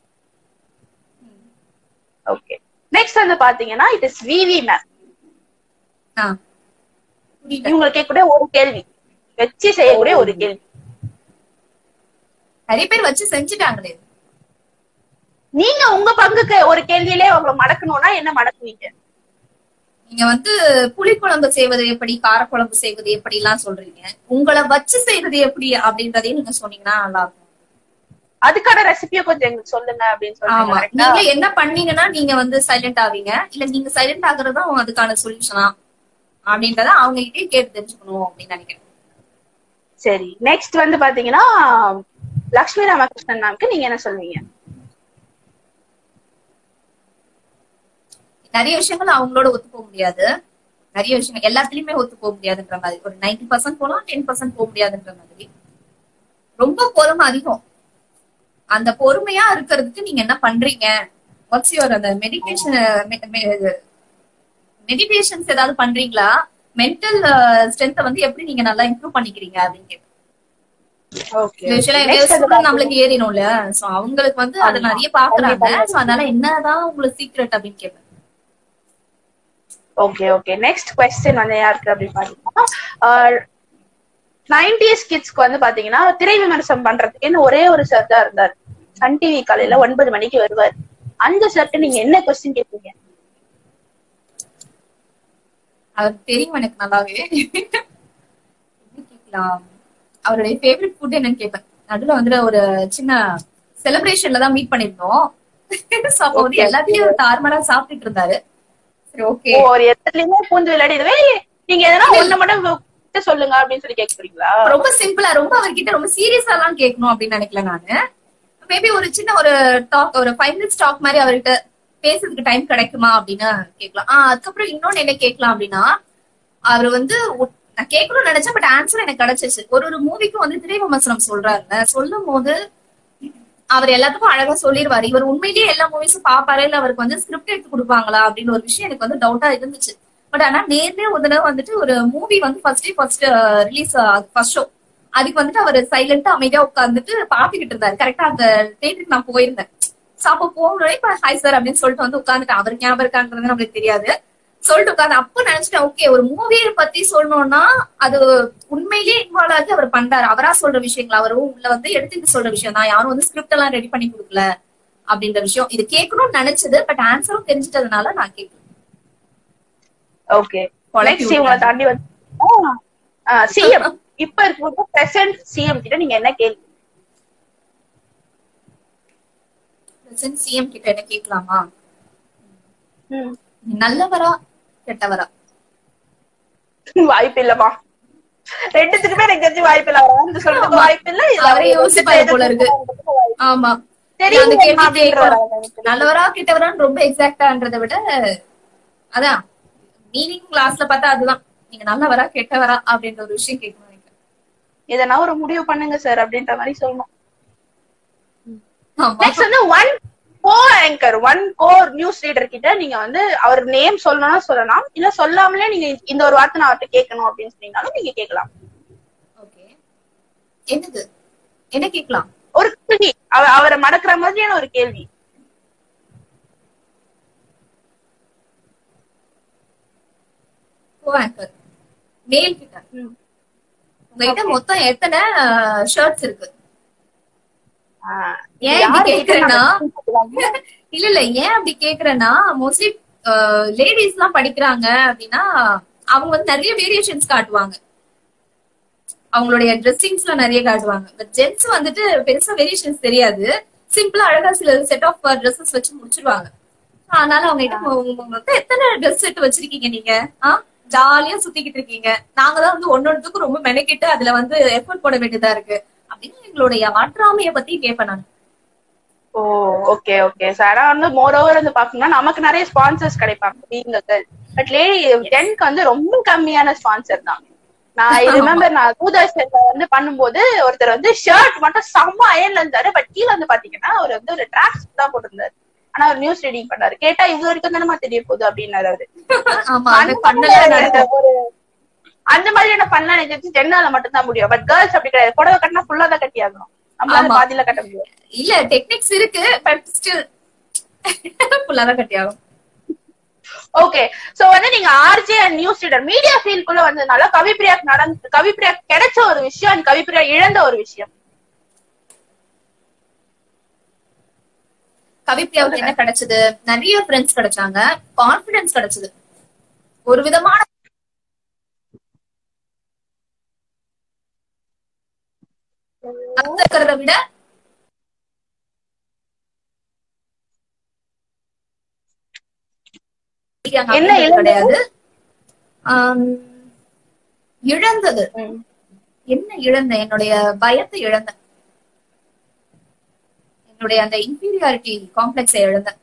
ஓகே நெக்ஸ்ட் வந்து பாத்தீங்கன்னா இட் இஸ் விவி மேம் ஆ. புரியல இவங்களுக்கு கேட்கக்கூடிய ஒரு கேள்வி வச்சு செய்யக்கூடிய ஒரு கேள்வி நிறைய பேர் வச்சு செஞ்சுட்டாங்களே நீங்க உங்க பங்குக்கு ஒரு கேள்வியிலே அவங்களை மடக்கணும்னா என்ன மடக்குவீங்க நீங்க வந்து புளிக்குழம்பு செய்வது எப்படி காரக்குழம்பு செய்வது எப்படி எல்லாம் சொல்றீங்க உங்களை வச்சு செய்வது எப்படி அப்படின்றதையும் நீங்க சொன்னீங்கன்னா நல்லா இருக்கும் அதுக்கான ரெசிபியை கொஞ்சம் எங்களுக்கு சொல்லுங்க அப்படின்னு ஆமா சொல்லுங்க நீங்க என்ன பண்ணீங்கன்னா நீங்க வந்து சைலண்ட் ஆவீங்க இல்ல நீங்க சைலண்ட் ஆகுறதும் அதுக்கான சொல்யூஷனா அப்படின்றத அவங்க கிட்டே கேட்டு தெரிஞ்சுக்கணும் அப்படின்னு நினைக்கிறேன் சரி நெக்ஸ்ட் வந்து பாத்தீங்கன்னா லக்ஷ்மி ராமகிருஷ்ணன் மேம்க்கு நீங்க என்ன சொல்வீங்க நிறைய விஷயங்கள் அவங்களோட ஒத்து போக முடியாது நிறைய விஷயங்கள் எல்லாத்துலயுமே ஒத்து போக முடியாதுன்ற மாதிரி ஒரு நைன்டி பர்சன்ட் போலாம் டென் பர்சன்ட் போக முடியாதுன்ற மாதிரி ரொம்ப பொறுமை அதிகம் அந்த பொறுமையா இருக்கிறதுக்கு நீங்க என்ன பண்றீங்க வாட்ஸ் யுவர் அந்த மெடிடேஷன் மெடிடேஷன்ஸ் ஏதாவது பண்றீங்களா மென்டல் ஸ்ட்ரென்த்தை வந்து எப்படி நீங்க நல்லா இம்ப்ரூவ் பண்ணிக்கிறீங்க அப்படின்னு கேட்பேன் யூஸ்வலா ஸ்டூடெண்ட் நம்மளுக்கு ஏறிடும்ல சோ அவங்களுக்கு வந்து அதை ஆமா. நிறைய பாக்குறாங்க கண்டிப்பா. சோ அதனால என்னதான் உங்களுக்கு சீக்ரெட் அப்படின்னு கேட்பேன் ஓகே ஓகே நெக்ஸ்ட் கொஸ்டின் வந்து யாருக்கு அப்படின்னு பாத்தீங்கன்னா நைன்டிஸ் கிட்ஸ்க்கு வந்து பாத்தீங்கன்னா திரை விமர்சனம் பண்றதுக்கு ஒரே ஒரு சார் தான் இருந்தார் சன் டிவி காலையில ஒன்பது மணிக்கு வருவார் அந்த சார்ட்டு நீங்க என்ன கொஸ்டின் கேட்பீங்க அது தெரியும் எனக்கு நல்லாவே எப்படி கேட்கலாம் அவருடைய ஃபேவரட் ஃபுட் என்னன்னு கேட்பேன் நடுவுல வந்து ஒரு சின்ன செலிப்ரேஷன்ல தான் மீட் பண்ணிருந்தோம் So, அப்ப வந்து Okay, எல்லாத்தையும் தாறுமாறா சாப்பிட்டுட்டு இருந்தாரு சரி ஓகே ஓ, ஒரு இடத்துலயுமே பூந்து விளையாடிதுவே நீங்க எதனா ஒண்ணு மட்டும் கிட்ட சொல்லுங்க அப்படின்னு சொல்லி கேட்க போறீங்களா ரொம்ப சிம்பிளா ரொம்ப அவர்கிட்ட ரொம்ப சீரியஸா எல்லாம் கேட்கணும் அப்படின்னு நினைக்கல நானு மேபி ஒரு சின்ன ஒரு டாக் ஒரு ஃபைவ் மினிட்ஸ் டாக் மாதிரி அவர்கிட்ட பேசுறதுக்கு டைம் கிடைக்குமா அப்படின்னு கேட்கலாம் ஆஹ் அதுக்கப்புறம் இன்னொன்னு என்ன கேட்கலாம் அப்படின்னா அவர் வந்து ஒ- நான் கேட்கணும்னு நினைச்சேன் பட் ஆன்சர் எனக்கு கிடைச்சிச்சு ஒரு ஒரு மூவிக்கும் வந்து திரை விமர்சனம் சொல்றாருல சொல்லும் போது அவர் எல்லாத்துக்கும் அழகா சொல்லிடுவாரு இவர் உண்மையிலேயே எல்லா மூவிஸும் பாப்பாரு இல்ல அவருக்கு வந்து ஸ்கிரிப்ட் எடுத்து கொடுப்பாங்களா அப்படின்னு ஒரு விஷயம் எனக்கு வந்து டவுட்டா இருந்துச்சு பட் ஆனா நேர்லயே ஒரு தடவை வந்துட்டு ஒரு மூவி வந்து first first release first show அதுக்கு வந்துட்டு அவர் சைலண்டா அமைதியா உட்கார்ந்துட்டு பாத்துக்கிட்டு இருந்தாரு கரெக்டா அந்த தேட்டருக்கு நான் போயிருந்தேன் சோ அப்ப போனோடனே இப்ப ஹாய் சார் அப்படின்னு சொல்லிட்டு வந்து உட்காந்துட்டேன் அவருக்கு ஞாபகம் இருக்காங்கிறது நம்மளுக்கு தெரியாது சொல்லிட்டு உட்காந்து அப்ப நினைச்சிட்டேன் ஓகே ஒரு மூவியை பத்தி சொல்லணும்னா அது உண்மையிலேயே இன்வால்வ் ஆகி அவர் பண்றாரு அவரா சொல்ற விஷயங்கள் அவரும் உள்ள வந்து எடுத்துட்டு சொல்ற விஷயம் தான் யாரும் வந்து ஸ்கிரிப்ட் எல்லாம் ரெடி பண்ணி கொடுக்கல அப்படின்ற விஷயம் இது கேட்கணும்னு நினைச்சது பட் ஆன்சரும் தெரிஞ்சிட்டதுனால நான் கேட்கல ஓகே குழப்பி நெக்ஸ்ட் இவங்களை தாண்டி வந்து சிஎம் இப்ப இருக்க பிரசன்ட் சிஎம் கிட்ட நீங்க என்ன கேள்வி சிஎம் கிட்ட என்ன கேட்கலாமா ம். நல்லவரா கெட்டவரா வாய்ப்பு இல்லமா ரெண்டுத்துக்குமே எனக்கு தெரிஞ்சு வாய்ப்பு இல்ல அவர் வந்து சொல்றதுக்கு வாய்ப்பு இல்ல இல்ல அவரே அவர் யோசிப்பாரு போல இருக்கு. ஆமா தெரியும் அந்த கேள்வி அப்படின்றாரு கேட்கணும். அவர். நல்லவரா கெட்டவரான்னு ரொம்ப எக்ஸாக்டான்றதை விட அதான் மீனிங் கிளாஸ்ல பார்த்தா அதுதான் நீங்க நல்லவரா கெட்டவரா அப்படின்ற ஒரு விஷயம் கேட்கணும் எனக்கு. எதனா ஒரு முடிவு பண்ணுங்க சார் அப்படின்ற மாதிரி சொல்லணும் ஆமா நெக்ஸ்ட் வந்து one go anchor one go news reader கிட்ட நீங்க வந்து அவர் நேம் சொல்லணும்னா சொல்லலாம் இல்ல சொல்லாமலே நீங்க இந்த ஒரு வார்த்தை நான் அவர்கிட்ட கேட்கணும் அப்படின்னு சொன்னீங்கனாலும் நீங்க கேட்கலாம் ஓகே என்னது என்ன கேட்கலாம் ஒரு கேள்வி அவ- அவரை மடக்குற மாதிரியான ஒரு கேள்வி கோ ஆங்கர் மேல் கிட்ட ம். உங்ககிட்ட மொத்தம் எத்தனை ஷர்ட்ஸ் இருக்கு ஆஹ் ஏன் யாரு இப்படி கிட்ட கேக்குறேன்னா நம்ம இல்ல இல்ல ஏன் அப்படி கேக்குறேன்னா மோஸ்ட்லி லேடிஸ் எல்லாம் படிக்கிறாங்க அப்படின்னா அவங்க வந்து நிறைய வேரியேஷன்ஸ் காட்டுவாங்க அவங்களுடைய ட்ரெஸ்ஸிங்ஸ்ல நிறைய காட்டுவாங்க பட் ஜென்ஸ் வந்துட்டு பெருசா வேரியேஷன்ஸ் தெரியாது சிம்பிளா அழகா சில செட் ஆஃப் ட்ரெஸ்ஸஸ் வச்சு முடிச்சிருவாங்க அதனால அவங்க கிட்ட உங்க- உங்க மொத்தம் எத்தனை ட்ரெஸ் செட் வச்சிருக்கீங்க நீங்க ஆ ஜாலியா சுத்திக்கிட்டு இருக்கீங்க நாங்க தான் வந்து ஒன்னொன்னுக்கும் ரொம்ப மெனக்கிட்டு அதுல வந்து எஃபர்ட் போட வேண்டியதா இருக்கு அப்படின்னு எங்களுடைய ஆற்றாமைய பத்தி கேட்பேன் நான் ஓ ஓகே ஓகே சார் ஆனா வந்து மோர் ஓவர் வந்து பாத்தீங்கன்னா நமக்கு நிறைய ஸ்பான்சர்ஸ் கிடைப்பாங்க பீங் கேர்ள் பட் லேடி ஜென்க்கு வந்து ரொம்ப கம்மியான ஸ்பான்சர் தான் நான் ரிமெம்பர் நான் தூதர்ஷன்ல வந்து பண்ணும்போது ஒருத்தர் வந்து ஷர்ட் மட்டும் செம்ம அயன்ல இருந்தாரு பட் கீழே வந்து பாத்தீங்கன்னா அவர் வந்து ஒரு ட்ராக்ஸ் தான் போட்டிருந்தாரு ஆனா அவர் நியூஸ் ரீடிங் பண்ணாரு கேட்டா இது வரைக்கும் தானே தெரிய போகுது அப்படின்னாரு அவரு ஆமா அது அந்த பண்ணல மாதிரியான ஒரு அந்த மாதிரியான பண்ணலாம் எனக்கு தெரிஞ்சு ஜென்னால மட்டும் தான் முடியும் பட் கேர்ள்ஸ் அப்படி கிடையாது புடவை கட்டினா ஃபுல்லா தான் கட்டி ஆகணும் நம்மளால ஆமா. பாதியில கட்ட முடியும் இல்ல டெக்னிக்ஸ் இருக்கு பட் ஸ்டில் ஃபுல்லா தான் கட்டி ஆகும் ஓகே சோ வந்து நீங்க RJ and news reader media ஃபீல்டுக்குள்ள வந்ததுனால கவிப்பிரியாக்கு நடந்து கவிப்பிரியா கிடைச்ச ஒரு விஷயம் and கவிப்பிரியா இழந்த ஒரு விஷயம் கவிப்ரியாவுக்கு என்ன கிடைச்சது நிறைய ஃப்ரெண்ட்ஸ் கிடைச்சாங்க கான்பிடன்ஸ் கிடைச்சது ஒரு விதமான இருக்கிறத விட என்ன அப்படின்றது இழந்தது? கிடையாது ஆம், இழந்தது ம். என்ன இழந்தேன் என்னுடைய பயத்தை இழந்தேன் என்னுடைய அந்த இன்ஃபீரியாரிட்டி காம்ப்ளெக்ஸை இழந்தேன்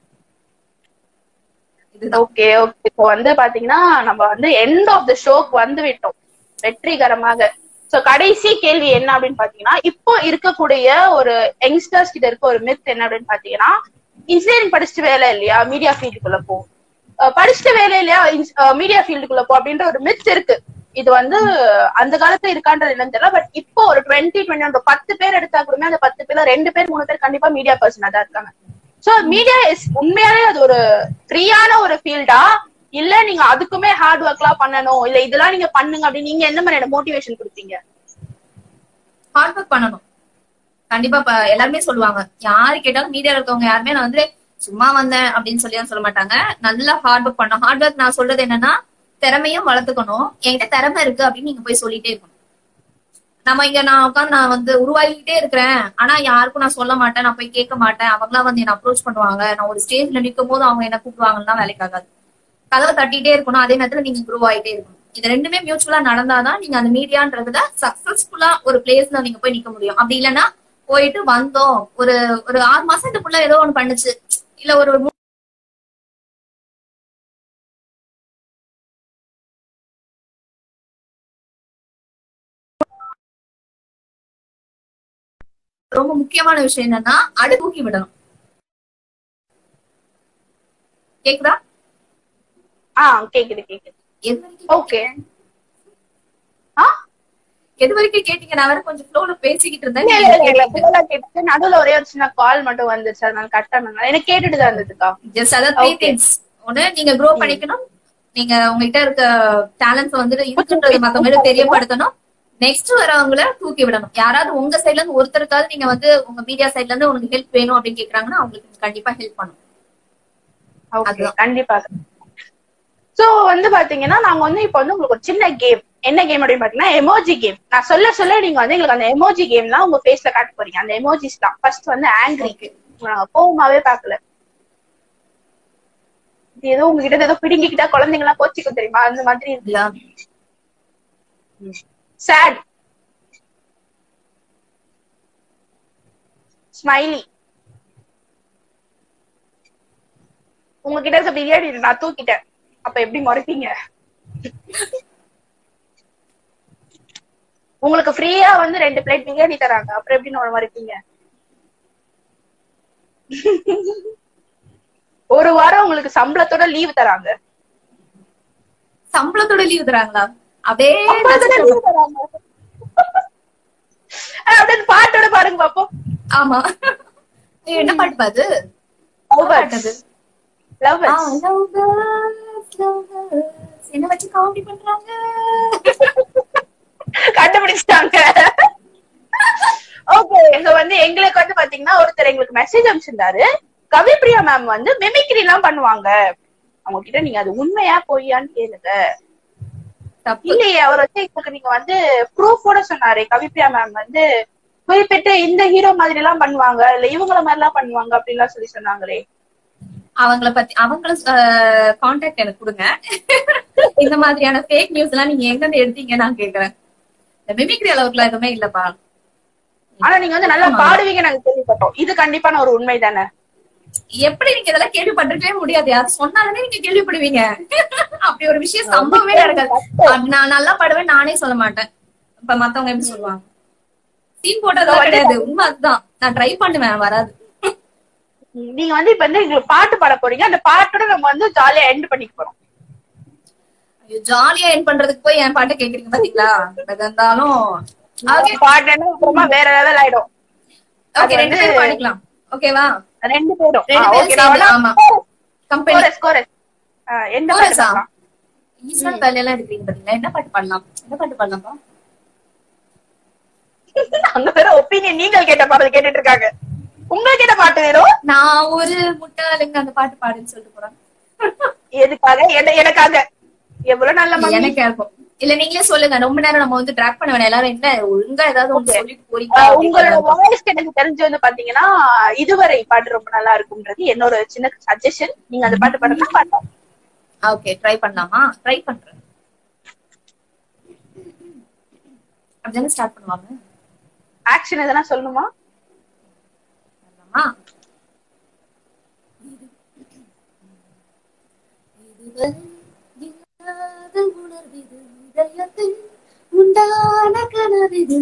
இதுதான் ஓகே ஓகே இப்போ வந்து பாத்தீங்கன்னா நம்ம வந்து எண்ட் ஆஃப் த ஷோக்கு வந்து விட்டோம் வெற்றிகரமாக சோ கடைசி கேள்வி என்ன அப்படின்னு பாத்தீங்கன்னா இப்போ இருக்கக்கூடிய ஒரு யங்ஸ்டர்ஸ் கிட்ட இருக்க ஒரு மித் என்ன அப்படின்னு பாத்தீங்கன்னா இன்ஜினியரிங் படிச்சுட்டு வேலை இல்லையா மீடியா ஃபீல்டுக்குள்ள போ அஹ் படிச்சுட்டு வேலை இல்லையா மீடியா ஃபீல்டுக்குள்ள போ அப்படின்ற ஒரு மித் இருக்கு இது வந்து அந்த காலத்துல இருக்கான்றது என்னன்னு தெரியல பட் இப்போ ஒரு டுவெண்ட்டி டுவெண்ட்டி ஒரு பத்து பேர் எடுத்தா கூட அந்த பத்து பேர்ல ரெண்டு பேர் மூணு பேர் கண்டிப்பா மீடியா பர்சனா தான் இருக்காங்க சோ மீடியா இஸ் உண்மையாவே அது ஒரு ஃப்ரீயான ஒரு ஃபீல்டா இல்ல நீங்க அதுக்குமே ஹார்ட் ஒர்க்லாம் பண்ணணும் இல்ல இதெல்லாம் நீங்க பண்ணுங்க அப்படின்னு நீங்க எந்த மாதிரியான மோட்டிவேஷன் கொடுத்தீங்க ஹார்ட் ஒர்க் பண்ணணும் கண்டிப்பா இப்ப எல்லாருமே சொல்லுவாங்க யாரு கேட்டாலும் மீடியால இருக்கவங்க யாருமே நான் வந்து சும்மா வந்தேன் அப்படின்னு சொல்லி சொல்ல மாட்டாங்க நல்லா ஹார்ட் ஒர்க் பண்ணணும் ஹார்ட் ஒர்க் நான் சொல்றது என்னன்னா திறமையும் வளர்த்துக்கணும் என்கிட்ட திறமை இருக்கு அப்படின்னு நீங்க போய் சொல்லிட்டே இருக்கணும் நம்ம இங்க நான் உட்காந்து நான் வந்து உருவாகிக்கிட்டே இருக்கிறேன் ஆனா யாருக்கும் நான் சொல்ல மாட்டேன் நான் போய் கேட்க மாட்டேன் அவங்களாம் வந்து என்ன அப்ரோச் பண்ணுவாங்க நான் ஒரு ஸ்டேஜ்ல நிக்கும் போது அவங்க என்ன கூப்பிடுவாங்கன்னா வேலைக்கு ஆகாது கதவை தட்டிட்டே இருக்கணும் அதே நேரத்துல நீங்க குரூவ் ஆயிட்டே இருக்கணும் இது ரெண்டுமே மியூச்சுவலா நடந்தாதான் நீங்க அந்த மீடியான்றதுல சக்சஸ்ஃபுல்லா ஒரு பிளேஸ்ல நீங்க போய் நிக்க முடியும் அப்படி இல்லைன்னா போயிட்டு வந்தோம் ஒரு ஒரு ஆறு மாசம் இந்த புள்ள ஏதோ ஒண்ணு பண்ணுச்சு இல்ல ஒரு மூ- ரொம்ப முக்கியமான விஷயம் என்னன்னா அடு தூக்கி விடணும் கேக்குதா ஆ கேக்குது கேக்குது எது வரைக்கும் ஓகே ஆ எது வரைக்கும் கேட்டீங்க நான் வேற கொஞ்சம் ஃப்ளோல பேசிக்கிட்டு இருந்தேன் இல்ல, நீங்க இல்ல, இல்ல, கேட்டீங்க. full ஆ கேட்டுச்சு. நடுவுல ஒரே ஒரு சின்ன கால் மட்டும் வந்துச்சு அதனால கட் பண்ணனால எனக்கு கேட்டுட்டு தான் இருந்ததுக்கா ஜஸ்ட் அதான் த்ரீ Okay. திங்ஸ் ஒண்ணு நீங்க க்ரோ பண்ணிக்கணும் நீங்க உங்ககிட்ட இருக்க டேலண்ட்ஸ் வந்துட்டு இருக்குன்றது மத்தவங்களுக்கு தெரியப்படுத்தணும் நெக்ஸ்ட் வரவங்கள தூக்கி விடணும் யாராவது உங்க சைடுல இருந்து ஒருத்தருக்காவது நீங்க வந்து உங்க மீடியா சைடுல இருந்து உனக்கு ஹெல்ப் வேணும் அப்படின்னு கேக்குறாங்கன்னா அவங்களுக்கு கண்டிப்பா ஹெல்ப் பண்ணும் ஓகே அதுதான். கண்டிப்பா சோ வந்து பாத்தீங்கன்னா நாங்க வந்து இப்ப வந்து உங்களுக்கு ஒரு சின்ன கேம் என்ன கேம் அப்படின்னு பாத்தீங்கன்னா எமோஜி கேம் நான் சொல்ல சொல்ல நீங்க வந்து எங்களுக்கு அந்த எமோஜி கேம்லாம் உங்க ஃபேஸ்ல காட்ட போறீங்க அந்த எமோஜிஸ் தான் ஃபர்ஸ்ட் வந்து ஆங்கிரி கோவமாவே பாக்கல இது ஏதோ உங்ககிட்ட ஏதோ பிடுங்கிக்கிட்டா குழந்தைங்க எல்லாம் கோச்சிக்கும் தெரியுமா அந்த மாதிரி இருக்கு இல்ல சேட் ஸ்மைலி உங்ககிட்ட இருக்க பிரியாணி நான் தூக்கிட்டேன் அப்ப எப்படி முறைப்பீங்க உங்களுக்கு ஃப்ரீயா வந்து ரெண்டு பிளேட் பிரியாணி தராங்க அப்புறம் எப்படி நான் முறைப்பீங்க ஒரு வாரம் உங்களுக்கு சம்பளத்தோட லீவ் தராங்க சம்பளத்தோட லீவ் தராங்களா அப்படியே சம்பளத்தோட leave தராங்க. அப்படின்னு பாட்டோட பாருங்க பாப்போம் ஆமா ஏய், என்ன பாட்டு பாது Love birds. பாட்டது Love ஆ, birds. love birds, love birds. என்ன வச்சு காமெடி பண்றாங்க கண்டுபிடிச்சிட்டாங்க ஓகே சோ வந்து எங்களுக்கு வந்து பாத்தீங்கன்னா ஒருத்தர் எங்களுக்கு மெசேஜ் அனுப்பிச்சிருந்தாரு கவிப்ரியா மேம் வந்து மிமிக்ரி எல்லாம் பண்ணுவாங்க அவங்க கிட்ட நீங்க அது உண்மையா பொய்யான்னு கேளுங்க தப்பு இல்லையே அவர் வந்து எங்களுக்கு நீங்க வந்து ப்ரூஃபோட சொன்னாரு கவிப்ரியா மேம் வந்து குறிப்பிட்டு இந்த ஹீரோ மாதிரி எல்லாம் பண்ணுவாங்க இல்ல இவங்கள மாதிரி எல்லாம் பண்ணுவாங்க அப்படின்லாம் சொல்லி சொன்னாங்களே அவங்கள பத்தி அவங்கள கான்டாக்ட் எனக்கு கொடுங்க இந்த மாதிரியான ஃபேக் நியூஸ் எல்லாம் நீங்க எங்க இருந்து எடுத்தீங்க நான் கேக்குறேன் இந்த மிமிக்ரி அளவுக்குலாம் எதுவுமே இல்லப்பா ஆனா நீங்க வந்து நல்லா பாடுவீங்க நாங்க கேள்விப்பட்டோம் இது கண்டிப்பான ஒரு உண்மை தானே எப்படி நீங்க இதெல்லாம் கேள்விப்பட்டிருக்கவே முடியாது யார் சொன்னாலுமே நீங்க கேள்விப்படுவீங்க அப்படி ஒரு விஷயம் சம்பவமே நடக்காது அது நான் நல்லா பாடுவேன் நானே சொல்ல மாட்டேன் இப்ப மத்தவங்க எப்படி சொல்லுவாங்க சீன் போட்டதெல்லாம் கிடையாது உண்மை அதுதான் நான் ட்ரை பண்ணுவேன் வராது நீங்க வந்து இப்ப வந்து எங்களுக்கு பாட்டு பாட போறீங்க அந்த பாட்டோட நம்ம வந்து ஜாலியா எண்ட் பண்ணிக்க போறோம் ஜாலியா என் பண்றதுக்கு போய் என் பாட்டை கேக்குறீங்க பாத்தீங்களா அது இருந்தாலும் ஓகே பாட்டுன்னா அப்புறமா வேற லெவல் ஆயிடும் ஓகே ரெண்டு பேரும் பாடிக்கலாம் ஓகேவா ரெண்டு பேரும் ரெண்டு ஆ, பேரும் okay, நான் சேர்ந்து, வேணா ஆமா. Company chorus, chorus. ஆ, எந்த பாட்டு Chorus ஆ? பாடலாம்? ஈஸ்வரன் வேலையெல்லாம் எடுக்கிறீங்க பாத்தீங்களா என்ன பாட்டு பாடலாம் என்ன பாட்டு பாடலாம்ப்பா அங்க வேற ஒப்பீனியன் நீங்கள் கேட்ட பாடல் கேட்டுட்டு இருக்காங்க உங்களுக்கு என்ன பாட்டு வேணும் நான் ஒரு முட்டாளுங்க அந்த பாட்டு பாடுன்னு சொல்லிட்டு போறேன் எதுக்காக என்ன எனக்காக எவ்வளவு நல்ல மம்மி எனக்கு இருக்கும் இல்ல நீங்களே சொல்லுங்க ரொம்ப நேரம் நம்ம வந்து ட்ராக் பண்ண வேணாம் எல்லாரும் என்ன ஒழுங்கா ஏதாவது ஒண்ணு சொல்லிட்டு போறீங்க ஆ, அப்படின்னு உங்களோட சொல்லுங்க. வாய்ஸ் எனக்கு தெரிஞ்சு வந்து பாத்தீங்கன்னா இதுவரை பாட்டு ரொம்ப நல்லா இருக்கும்ன்றது என்னோட சின்ன சஜஷன் நீங்க அந்த பாட்டு பாடுறதா பாடலாம் ஓகே ட்ரை பண்ணலாமா ட்ரை பண்றேன் அப்படிதானே ஸ்டார்ட் பண்ணுவாங்க ஆக்ஷன் எதனா சொல்லணுமா பண்ணலாமா உண்டான கனவிது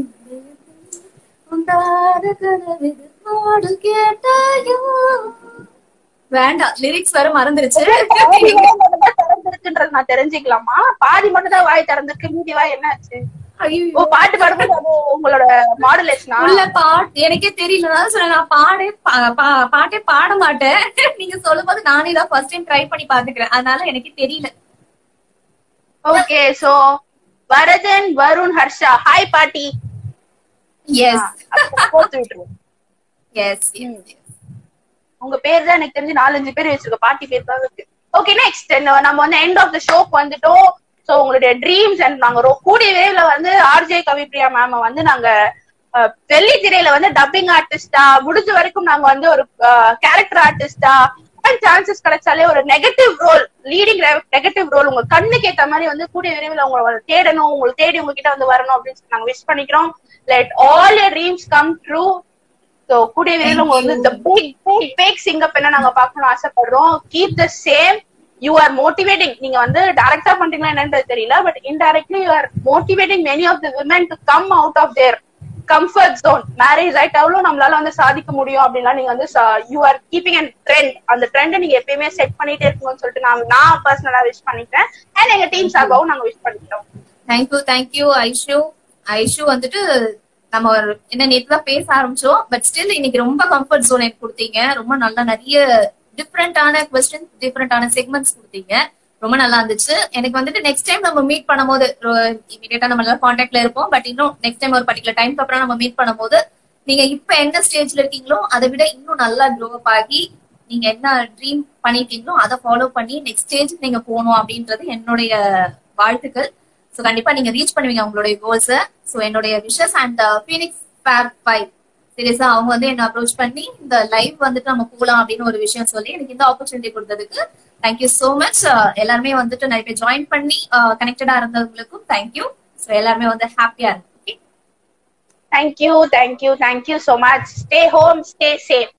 உண்டான கனவிது பாடு கேட்டாயோ வேண்டாம் லிரிக்ஸ் வர மறந்துருச்சு பாதி வாய் மட்டும் தான் திறந்திருக்குன்றது நான் தெரிஞ்சுக்கலாமா பாதி மட்டும் தான் வாய் திறந்திருக்கு மீதி வாய் என்ன ஆச்சு ஐயோ ஓ பாட்டு பாடும்போது அது உங்களோட மாடுலேஷனா உள்ள பாட்டு எனக்கே தெரியல நான் சொன்னேன் நான் பாடே பா- பா- பாட்டே பாட மாட்டேன் நீங்க சொல்லும்போது நானே தான் ஃபர்ஸ்ட் டைம் ட்ரை பண்ணி பாத்துக்கிறேன் அதனால எனக்கு தெரியல okay so Varadhan Varun Harsha hi பாட்டி எஸ் போட்டு விட்டுருவோம் எஸ் உங்க பேர் தான் எனக்கு தெரிஞ்சு நாலஞ்சு பேர் வச்சிருக்க பாட்டி பேர் தான் இருக்கு ஓகே நெக்ஸ்ட் நம்ம வந்து எண்ட் ஆஃப் த ஷோக்கு வந்துட்டோம் சோ உங்களுடைய ட்ரீம்ஸ் அண்ட் நாங்க ரொ- கூடிய விரைவில் வந்து ஆர்ஜே கவிப்ரியா மேம் வந்து நாங்க அஹ், வெள்ளி திரையில வந்து டப்பிங் ஆர்டிஸ்டா முடிஞ்ச வரைக்கும் நாங்க வந்து ஒரு கேரக்டர் ஆர்டிஸ்டா சான்சஸ் கிடைச்சாலே ஒரு negative role leading negative role உங்க கண்ணுக்கு ஏத்த மாதிரி வந்து கூடிய விரைவில் உங்களை தேடணும் உங்களை தேடி உங்ககிட்ட வந்து வரணும் அப்படின்னு சொல்லி நாங்க விஷ் பண்ணிக்கிறோம் let all your dreams come true so கூடிய விரைவில் உங்க வந்து இந்த பிக் பிக் பிக் சிங்கப் என்ன நாங்க பார்க்கணும்னு ஆசைப்படுறோம் keep the same you are motivating நீங்க வந்து டைரக்டா பண்றீங்களா என்னன்றது தெரியல but indirectly you are motivating many of the women to come out of their comfort zone marriage ஆயிட்டாலும் நம்மளால வந்து சாதிக்க முடியும் அப்படின்னா நீங்க வந்து you are keeping and trend அந்த ட்ரெண்ட் நீங்க எப்பயுமே செட் பண்ணிட்டே இருக்கணும்னு சொல்லிட்டு நான் நான் பர்சனலா விஷ் பண்ணிக்கிறேன் அண்ட் எங்க டீம் சார்பாகவும் நாங்க விஷ் பண்ணிக்கிறோம் தேங்க்யூ தேங்க்யூ ஐஷு ஐஷு வந்துட்டு நம்ம ஒரு- என்ன நேத்து தான் பேச ஆரம்பிச்சோம் பட் ஸ்டில் இன்னைக்கு ரொம்ப கம்ஃபர்ட் ஜோன் எனக்கு கொடுத்தீங்க ரொம்ப நல்லா நிறைய டிஃப்ரெண்டான கொஸ்டின் டிஃப்ரெண்டான செக்மெண்ட்ஸ் கொடுத்தீங்க ரொம்ப நல்லா இருந்துச்சு எனக்கு வந்துட்டு நெக்ஸ்ட் டைம் நம்ம மீட் பண்ணும்போது இமீடியட்டா நம்ம எல்லாம் கான்டாக்ட்ல இருப்போம் பட் இன்னும் நெக்ஸ்ட் டைம் ஒரு பர்டிகுலர் டைம்க்கு அப்புறம் நம்ம மீட் பண்ணும்போது நீங்க இப்ப என்ன ஸ்டேஜ்ல இருக்கீங்களோ அதை விட இன்னும் நல்லா க்ரோ அப் ஆகி நீங்க என்ன ட்ரீம் பண்ணிட்டீங்களோ அதை ஃபாலோ பண்ணி நெக்ஸ்ட் ஸ்டேஜ் நீங்க போகணும் அப்படின்றது என்னுடைய வாழ்த்துக்கள் ஸோ கண்டிப்பா நீங்க ரீச் பண்ணுவீங்க உங்களுடைய கோல்ஸ் ஸோ என்னுடைய wishes and Phoenix fab five சீரியஸா அவங்க வந்து என்ன அப்ரோச் பண்ணி இந்த லைவ் வந்துட்டு நம்ம போகலாம் அப்படின்னு ஒரு விஷயம் சொல்லி எனக்கு இந்த ஆப்பர்ச்சுனிட்டி கொடுத்ததுக்கு தேங்க்யூ சோ மச் எல்லாருமே வந்துட்டு நிறைய பேர் ஜாயின் பண்ணி கனெக்டடா இருந்தவங்களுக்கும் தேங்க்யூ ஸோ எல்லாருமே வந்து ஹாப்பியா இருக்கு okay thank you thank you thank you so much stay home stay safe